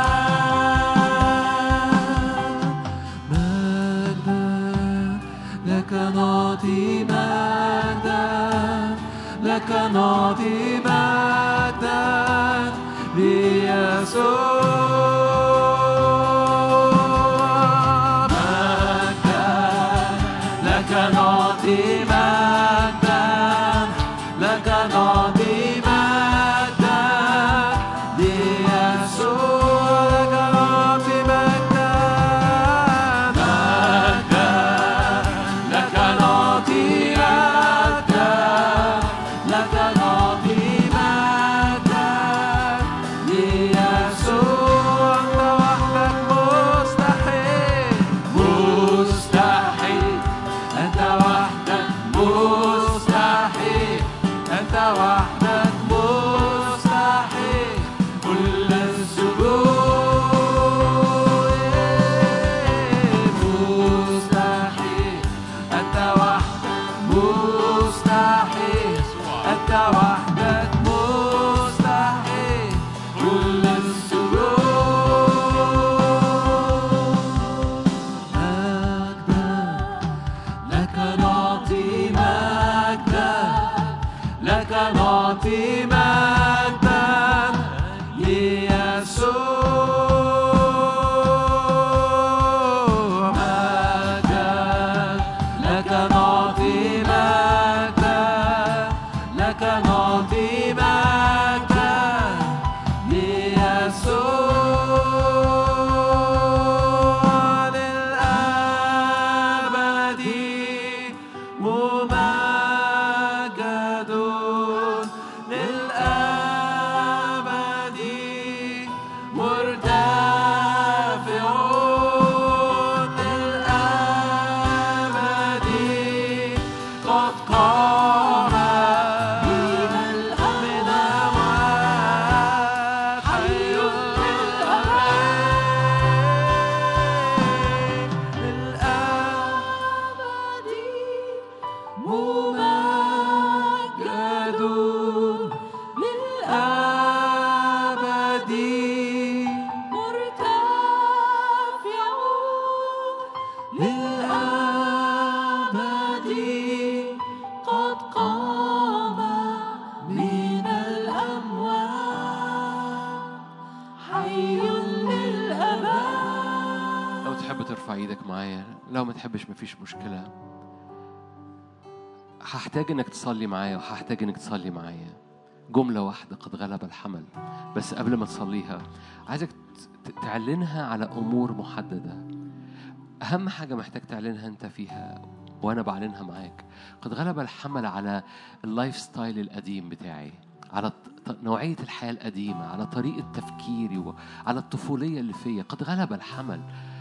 مجدا لك نعطي مجدا لك نعطي مجدا ليسوع مجدا لك نعطي مجدا لك نعطي مجدا ليسوع لك نعطي مجدا مجدا لك نعطي مجدا لك نعطي مجدا ليسوع أنت وحدك مستحيل أنت وحدك مستحيل أنت وحدك مستحيل كل السجود مستحيل أنت وحدك مستحيل أنت وحدك مستحيل كل السجود مجدا لك نعطي مجدا لك نعطي مجدا ليسوع مجدا لك نعطي مجدا لك نعطي مجدا ليسوع للأبد ممجد للأبد مرتفع للأبد قد قام من الأموات حي للأبد ممجد للأبد مرتفع للأبد قد قام من الأموات حي للأبد لو تحب ترفع ايدك معايا لو ما تحبش مفيش مشكلة هحتاج انك تصلي معايا وهحتاج انك تصلي معايا جملة واحدة قد غلب الحمل بس قبل ما تصليها عايزك ت- تعلنها على أمور محددة أهم حاجة محتاج تعلنها أنت فيها وأنا بعلنها معاك قد غلب الحمل على اللايف ستايل القديم بتاعي على ط- ط- نوعية الحياة القديمة على طريقة تفكيري وعلى الطفولية اللي فيا قد غلب الحمل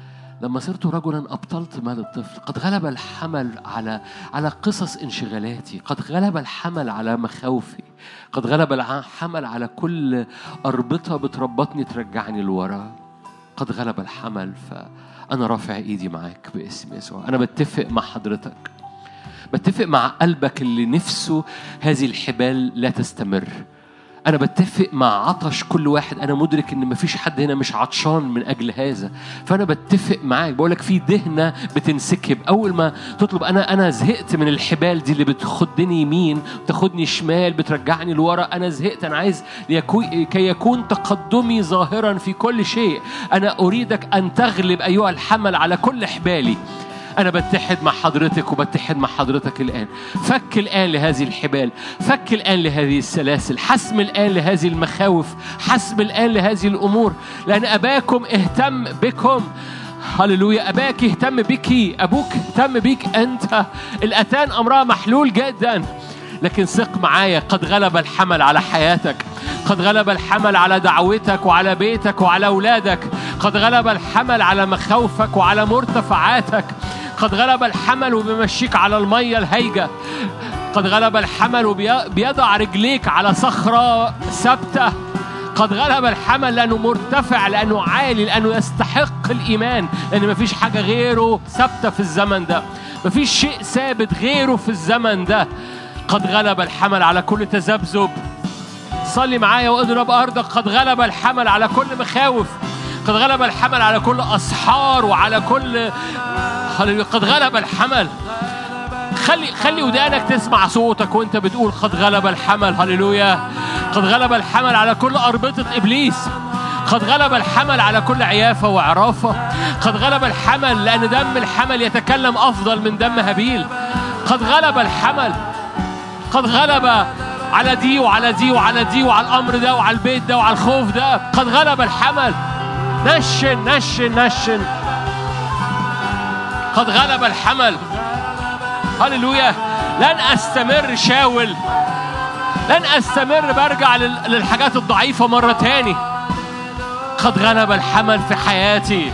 لما صرت رجلا ابطلت مال الطفل قد غلب الحمل على على قصص انشغالاتي قد غلب الحمل على مخاوفي قد غلب الحمل على كل اربطه بتربطني ترجعني لورا قد غلب الحمل فانا رافع ايدي معاك باسم يسوع انا بتفق مع حضرتك بتفق مع قلبك اللي نفسه هذه الحبال لا تستمر أنا بتفق مع عطش كل واحد أنا مدرك إن مفيش حد هنا مش عطشان من أجل هذا فأنا بتفق معاك بقولك في دهنة بتنسكب أول ما تطلب أنا أنا زهقت من الحبال دي اللي بتخدني يمين بتاخدني شمال بترجعني لورا أنا زهقت أنا عايز ليكو- كي يكون تقدمي ظاهرا في كل شيء أنا أريدك أن تغلب أيها الحمل على كل حبالي أنا بتحد مع حضرتك وبتحد مع حضرتك الآن فك الآن لهذه الحبال فك الآن لهذه السلاسل حسم الآن لهذه المخاوف حسم الآن لهذه الأمور لأن أباكم اهتم بكم هللويا أباك اهتم بك أبوك اهتم بيك أنت الأتان أمرها محلول جدا لكن ثق معايا قد غلب الحمل على حياتك قد غلب الحمل على دعوتك وعلى بيتك وعلى أولادك قد غلب الحمل على مخاوفك وعلى مرتفعاتك قد غلب الحمل وبيمشيك على المية الهيجة قد غلب الحمل وبيضع رجليك على صخرة ثابتة قد غلب الحمل لأنه مرتفع لأنه عالي لأنه يستحق الإيمان لأن مفيش حاجة غيره ثابتة في الزمن ده مفيش شيء ثابت غيره في الزمن ده قد غلب الحمل على كل تذبذب صلي معايا واضرب أرضك قد غلب الحمل على كل مخاوف قد غلب الحمل على كل أسحار وعلى كل هللويا. قد غلب الحمل خلي خلي ودانك تسمع صوتك وانت بتقول قد غلب الحمل هللويا قد غلب الحمل على كل أربطة إبليس قد غلب الحمل على كل عيافة وعرافة قد غلب الحمل لأن دم الحمل يتكلم أفضل من دم هابيل قد غلب الحمل قد غلب على دي وعلى دي وعلى دي وعلى الأمر ده وعلى البيت ده وعلى الخوف ده قد غلب الحمل نشن نشن نشن قد غلب الحمل هللويا لن استمر شاول لن استمر برجع لل- للحاجات الضعيفة مرة تاني قد غلب الحمل في حياتي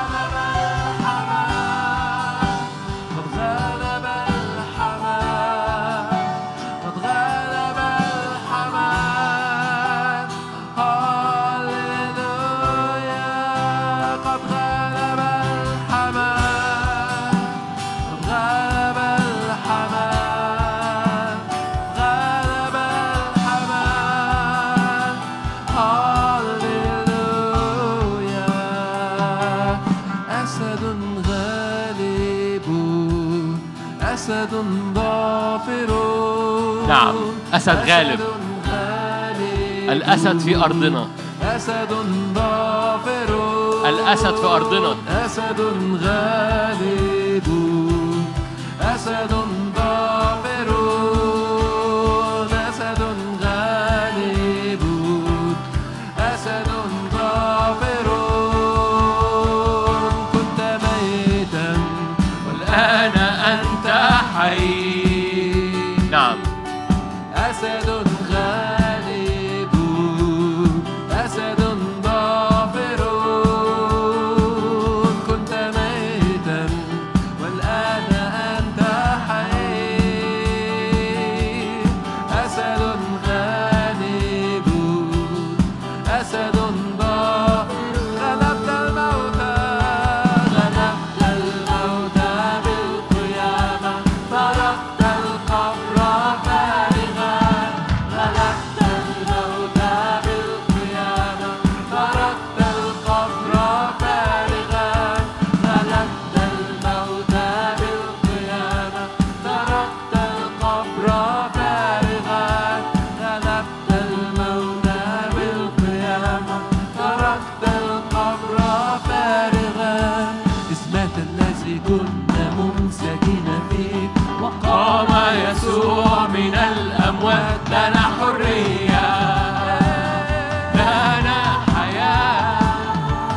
قد غلب الحمام قد غلب الحمام هاليلويا قد غلب الحمام قد غلب الحمام غلب الحمام هاليلويا أسد غالب أسد ظافر نعم، أسد غالب. غالب الأسد في أرضنا أسد ظافر الأسد في أرضنا أسد غالب أسد ظافر أسد غالب أسد ظافر كنت ميتا والآن أنت حي نعم أسد غالب أسد ظافر كنت ميتا والآن أنت حي أسد غالب أسد ظافر غلبت الموتى غلبت الموتى بالقيامة تركت القبر فارغا غلبت الموتى بالقيامة تركت القبر فارغا غلبت الموتى بالقيامة تركت القبر فارغا غلبت الموتى بالقيامة تركت القبر فارغا اسمك الذي كنا ممسكين فيه وقام يسوع من الأموات لنا حرية لنا حياة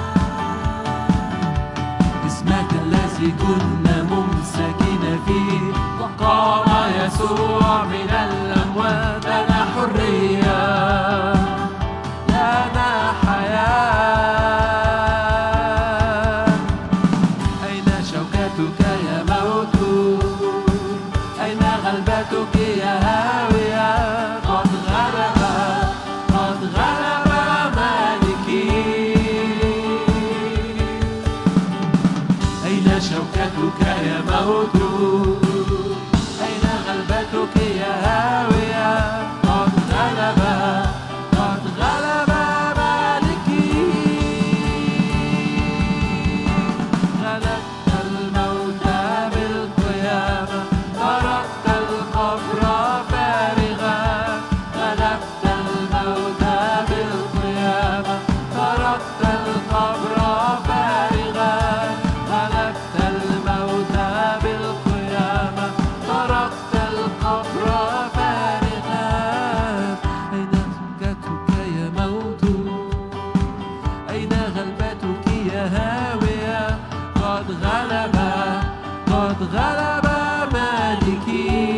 اسمك الذي كنا ممسكين فيه وقام يسوع من الأموات لنا حرية لنا حياة أين شوكتك يا موت أين غلبتك يا هاوية قد غلب قد غلب مالكي غلبت الموت بالقيامة تركت القبر فارغا غلبت الموت بالقيامة تركت القبر فارغا غلبت الموت بالقيامة تركت القبر فارغا أين سكتك يا موت أين غلبتك يا هاوية قد غلب قد غلب مالكي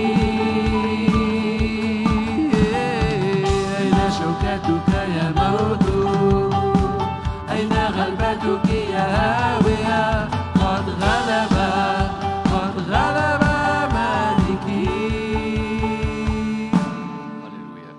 أين شوكتك يا موت أين غلبتك يا هاوية قد غلب قد غلب مالكي هللويا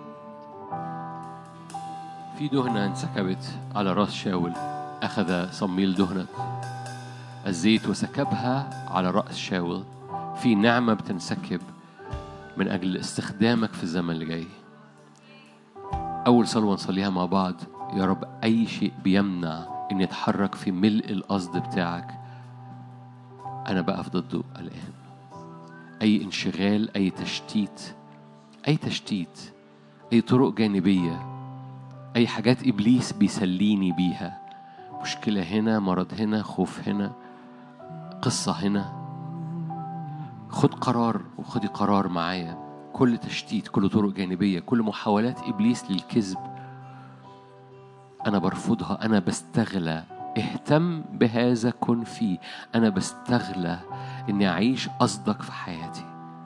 في دهنة انسكبت على راس شاول أخذ صميل دهنة الزيت وسكبها على رأس شاول في نعمة بتنسكب من أجل استخدامك في الزمن اللي جاي أول صلوة نصليها مع بعض يا رب أي شيء بيمنع إني أتحرك في ملء القصد بتاعك أنا بقف ضده الآن أي انشغال أي تشتيت أي تشتيت أي طرق جانبية أي حاجات إبليس بيسليني بيها مشكلة هنا مرض هنا خوف هنا قصة هنا خد قرار وخدي قرار معايا كل تشتيت كل طرق جانبية كل محاولات إبليس للكذب أنا برفضها أنا بستغلى اهتم بهذا كن فيه أنا بستغلى إني أعيش قصدك في حياتي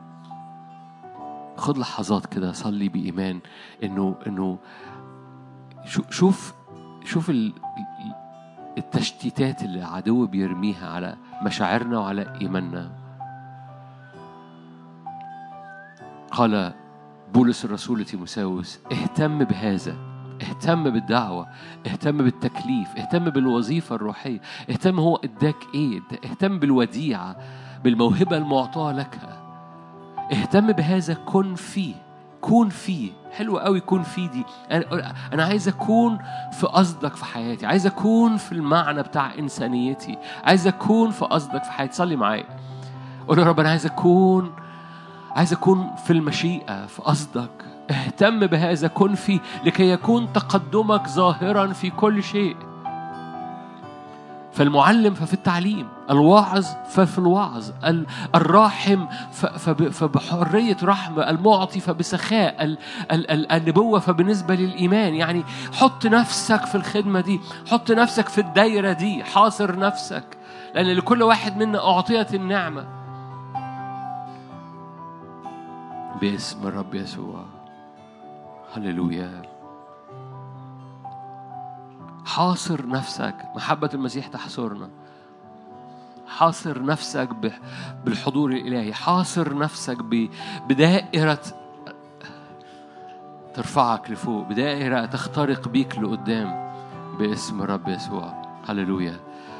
خد لحظات كده صلي بإيمان إنه إنه شو- شوف شوف ال- ال- التشتيتات اللي العدو بيرميها على مشاعرنا وعلى إيماننا قال بولس الرسول لتيموساوس اهتم بهذا اهتم بالدعوة اهتم بالتكليف اهتم بالوظيفة الروحية اهتم هو اداك ايه اهتم بالوديعة بالموهبة المعطاة لك اهتم بهذا كن فيه كون فيه حلو قوي كون فيه دي انا انا عايز اكون في قصدك في حياتي عايز اكون في المعنى بتاع انسانيتي عايز اكون في قصدك في حياتي صلي معايا قول يا رب انا عايز اكون عايز اكون في المشيئه في قصدك اهتم بهذا كن فيه لكي يكون تقدمك ظاهرا في كل شيء فالمعلم ففي التعليم الواعظ ففي الوعظ ال- الراحم ف- فب- فبحرية رحمة المعطي فبسخاء ال- ال- ال- النبوة فبالنسبة للإيمان يعني حط نفسك في الخدمة دي حط نفسك في الدايرة دي حاصر نفسك لأن لكل واحد منا أعطيت النعمة باسم الرب يسوع هللويا حاصر نفسك محبة المسيح تحصرنا حاصر نفسك ب- بالحضور الإلهي حاصر نفسك ب- بدائرة ترفعك لفوق بدائرة تخترق بيك لقدام باسم الرب يسوع هللويا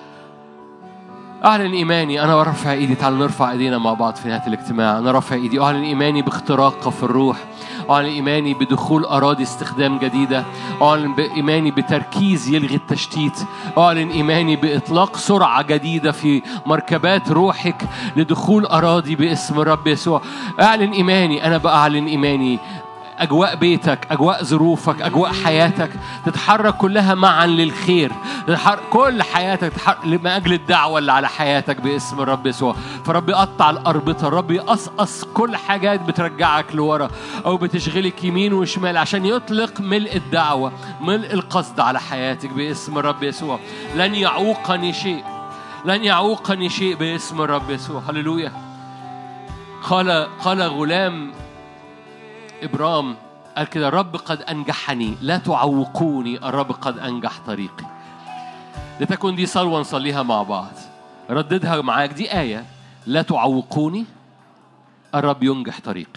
أعلن إيماني أنا برفع إيدي تعالوا نرفع إيدينا مع بعض في نهاية الاجتماع أنا رافع إيدي أعلن إيماني باختراق في الروح أعلن إيماني بدخول أراضي استخدام جديدة أعلن بإيماني بتركيز يلغي التشتيت أعلن إيماني بإطلاق سرعة جديدة في مركبات روحك لدخول أراضي باسم الرب يسوع أعلن إيماني أنا بأعلن إيماني أجواء بيتك أجواء ظروفك أجواء حياتك تتحرك كلها معا للخير تتحرك كل حياتك تتحرك من أجل الدعوة اللي على حياتك باسم الرب يسوع فرب يقطع الأربطة الرب يقصقص كل حاجات بترجعك لورا أو بتشغلك يمين وشمال عشان يطلق ملء الدعوة ملء القصد على حياتك باسم الرب يسوع لن يعوقني شيء لن يعوقني شيء باسم الرب يسوع هللويا قال قال غلام إبرام قال كده الرب قد أنجحني لا تعوقوني الرب قد أنجح طريقي لتكن دي صلوة نصليها مع بعض رددها معاك دي آية لا تعوقوني الرب ينجح طريقي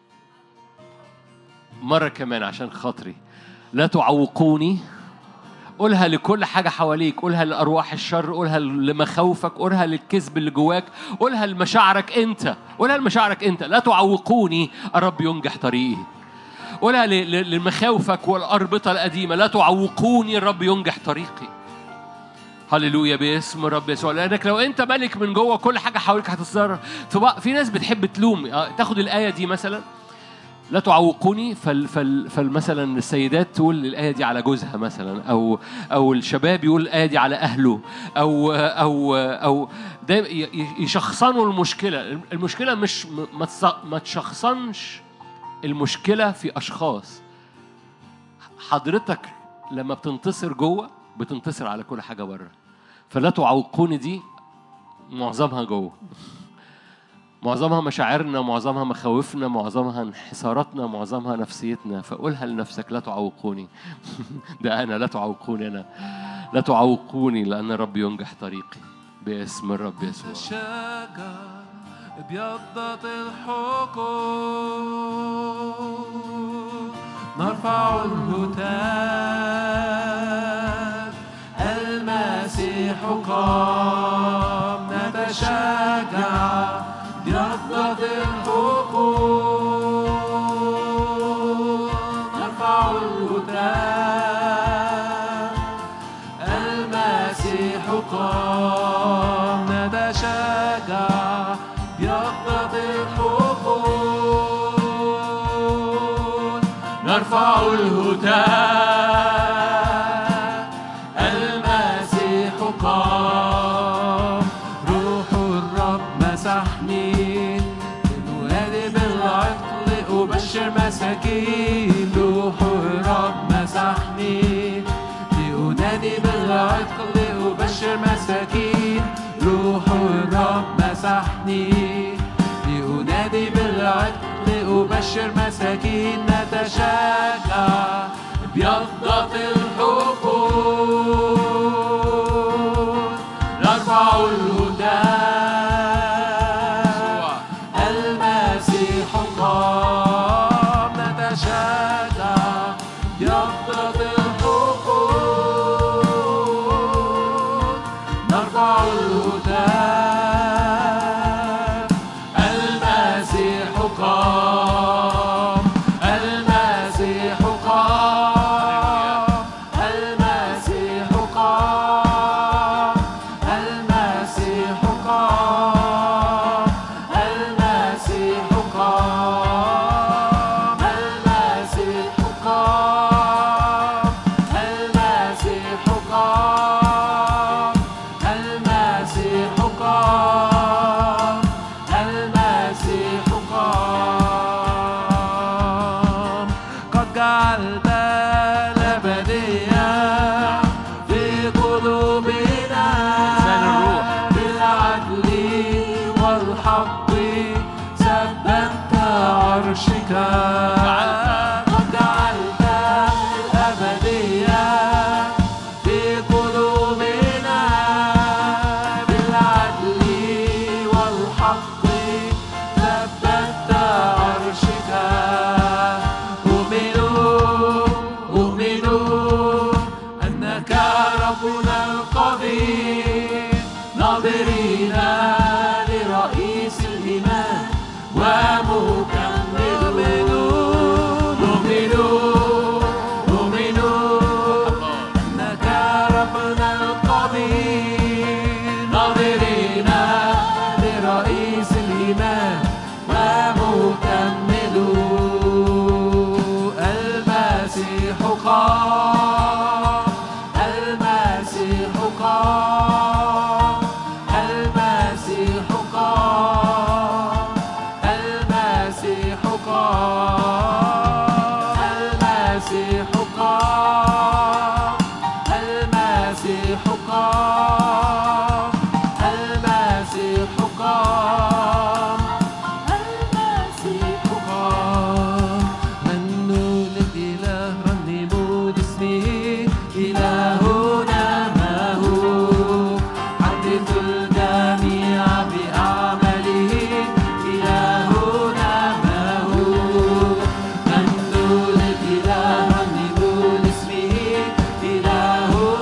مرة كمان عشان خاطري لا تعوقوني قولها لكل حاجة حواليك قولها لأرواح الشر قولها لمخاوفك قولها للكذب اللي جواك قولها لمشاعرك أنت قولها لمشاعرك أنت لا تعوقوني الرب ينجح طريقي قولها ل- ل- لمخاوفك والأربطة القديمة لا تعوقوني الرب ينجح طريقي هللويا باسم الرب يسوع لانك لو انت ملك من جوه كل حاجه حواليك هتتصدر في بق- في ناس بتحب تلوم آه، تاخد الايه دي مثلا لا تعوقوني فال فال فمثلا السيدات تقول الايه دي على جوزها مثلا او او الشباب يقول الايه دي على اهله او او او ده ي- ي- يشخصنوا المشكله المشكله مش م- ما تص- ما تشخصنش المشكله في اشخاص حضرتك لما بتنتصر جوه بتنتصر على كل حاجه بره فلا تعوقوني دي معظمها جوه معظمها مشاعرنا معظمها مخاوفنا معظمها انحساراتنا معظمها نفسيتنا فقولها لنفسك لا تعوقوني ده انا لا تعوقوني انا لا تعوقوني لان الرب ينجح طريقي باسم الرب يسوع تشجع ابيضت الحقول نرفع الهتاف المسيح قام نتشجع ابيضت الحقول نرفع الهتاف المسيح قام نتشجع بيضة الحقول نرفع الهتاف المسيح قام روح الرب مسحني لننادي بالعقل أبشر مساكين روح الرب مسحني لأنادي بالعقل أبشر مساكين روح الرب مسحني لأنادي بالعقل أبشر مساكين نتشجع بيضة الحقول نرفع الهتاف المسيح قام نتشجع بيضة الحقول نرفع الهتاف المسيح قام المسيح قام المسيح قام المسيح قام المسيح قام المسيح قام المسيح قام المسيح قام المسيح قام قد جعلت الأبدية في قلوبنا لسان الروح. بالعدل والحق ثبت عرشك قد جعلت الأبدية في قلوبنا بالعدل والحق ثبت عرشك أؤمنوا أؤمنوا أنك ربنا القدير ناظرين لرئيس الإيمان ومكمل نؤمنوا نؤمنوا أنك ربنا القدير ناظرين لرئيس الإيمان ومكمل المسيح قام المسيح قام المسيح قام المسيح قام المسيح قام المسيح قام المسيح قام المسيح قام من نولد إله رنموا لاسمه إلهنا ما هو حدث الجميع بأعماله إلهنا ما هو من نولد إله رنموا لاسمه إلهنا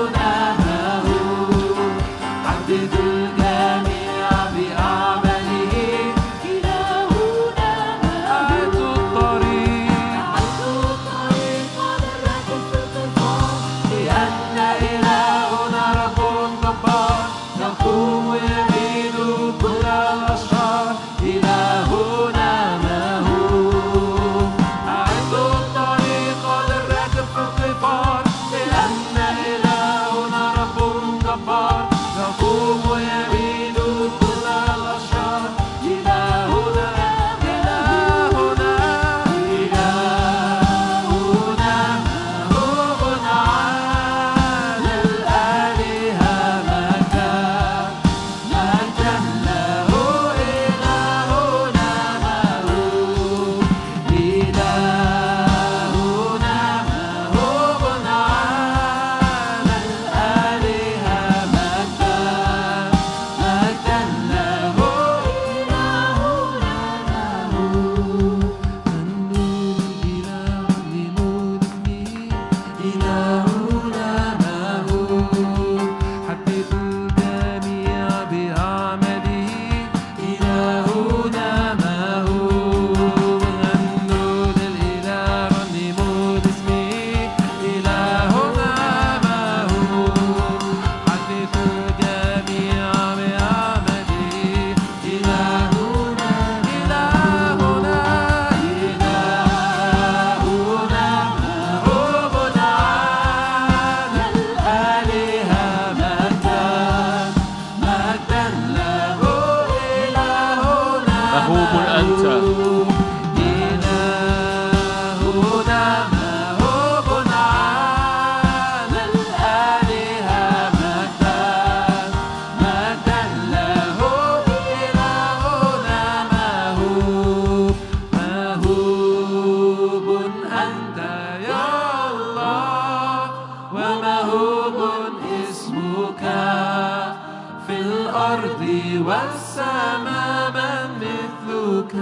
الأرض والسماء من مثلك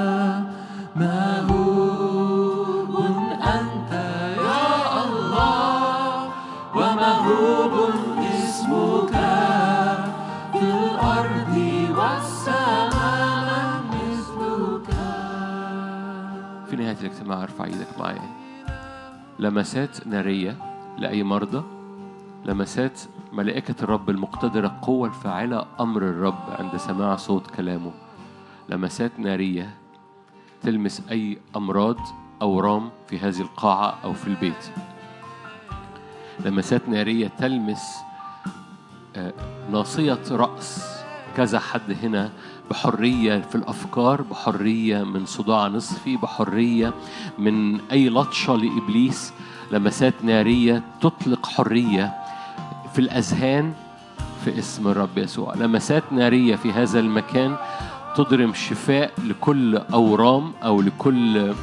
مهوب أنت يا الله ومهوب اسمك في الأرض والسماء من مثلك في نهاية الاجتماع ارفع ايدك معايا لمسات نارية لأي مرضى لمسات ملائكة الرب المقتدرة القوة الفاعلة أمر الرب عند سماع صوت كلامه لمسات نارية تلمس أي أمراض أورام في هذه القاعة أو في البيت لمسات نارية تلمس آه، ناصية رأس كذا حد هنا بحرية في الأفكار بحرية من صداع نصفي بحرية من أي لطشة لإبليس لمسات نارية تطلق حرية في الأذهان في اسم الرب يسوع لمسات نارية في هذا المكان تضرم شفاء لكل أورام أو لكل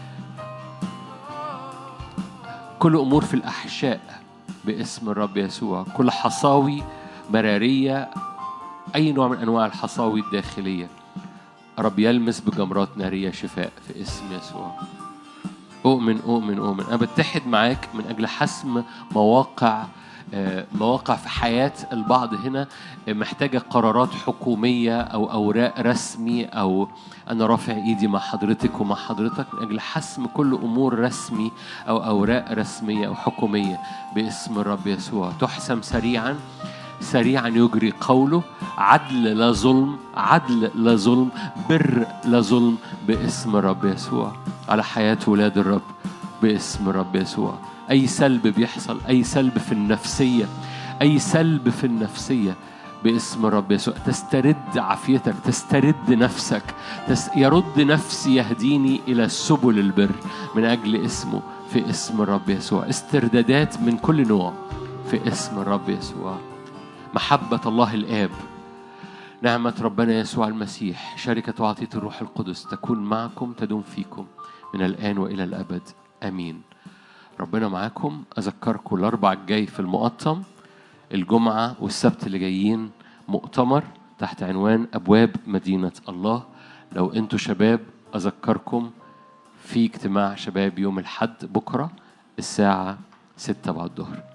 كل أمور في الأحشاء باسم الرب يسوع كل حصاوي مرارية أي نوع من أنواع الحصاوي الداخلية رب يلمس بجمرات نارية شفاء في اسم يسوع أؤمن أؤمن أؤمن أنا بتحد معاك من أجل حسم مواقع آه، مواقع في حياة البعض هنا محتاجة قرارات حكومية أو أوراق رسمي أو أنا رافع إيدي مع حضرتك ومع حضرتك من أجل حسم كل أمور رسمي أو أوراق رسمية أو حكومية باسم الرب يسوع تحسم سريعا سريعا يجري قوله عدل لا ظلم عدل لا ظلم بر لا ظلم باسم الرب يسوع على حياة ولاد الرب باسم الرب يسوع أي سلب بيحصل أي سلب في النفسية أي سلب في النفسية باسم الرب يسوع تسترد عافيتك تسترد نفسك تس يرد نفسي يهديني إلى سبل البر من أجل اسمه في اسم الرب يسوع استردادات من كل نوع في اسم الرب يسوع محبة الله الآب نعمة ربنا يسوع المسيح شركة وعطية الروح القدس تكون معكم تدوم فيكم من الآن وإلى الأبد آمين ربنا معاكم أذكركم الأربع الجاي في المقطم الجمعة والسبت اللي جايين مؤتمر تحت عنوان أبواب مدينة الله لو أنتوا شباب أذكركم في اجتماع شباب يوم الحد بكرة الساعة ستة بعد الظهر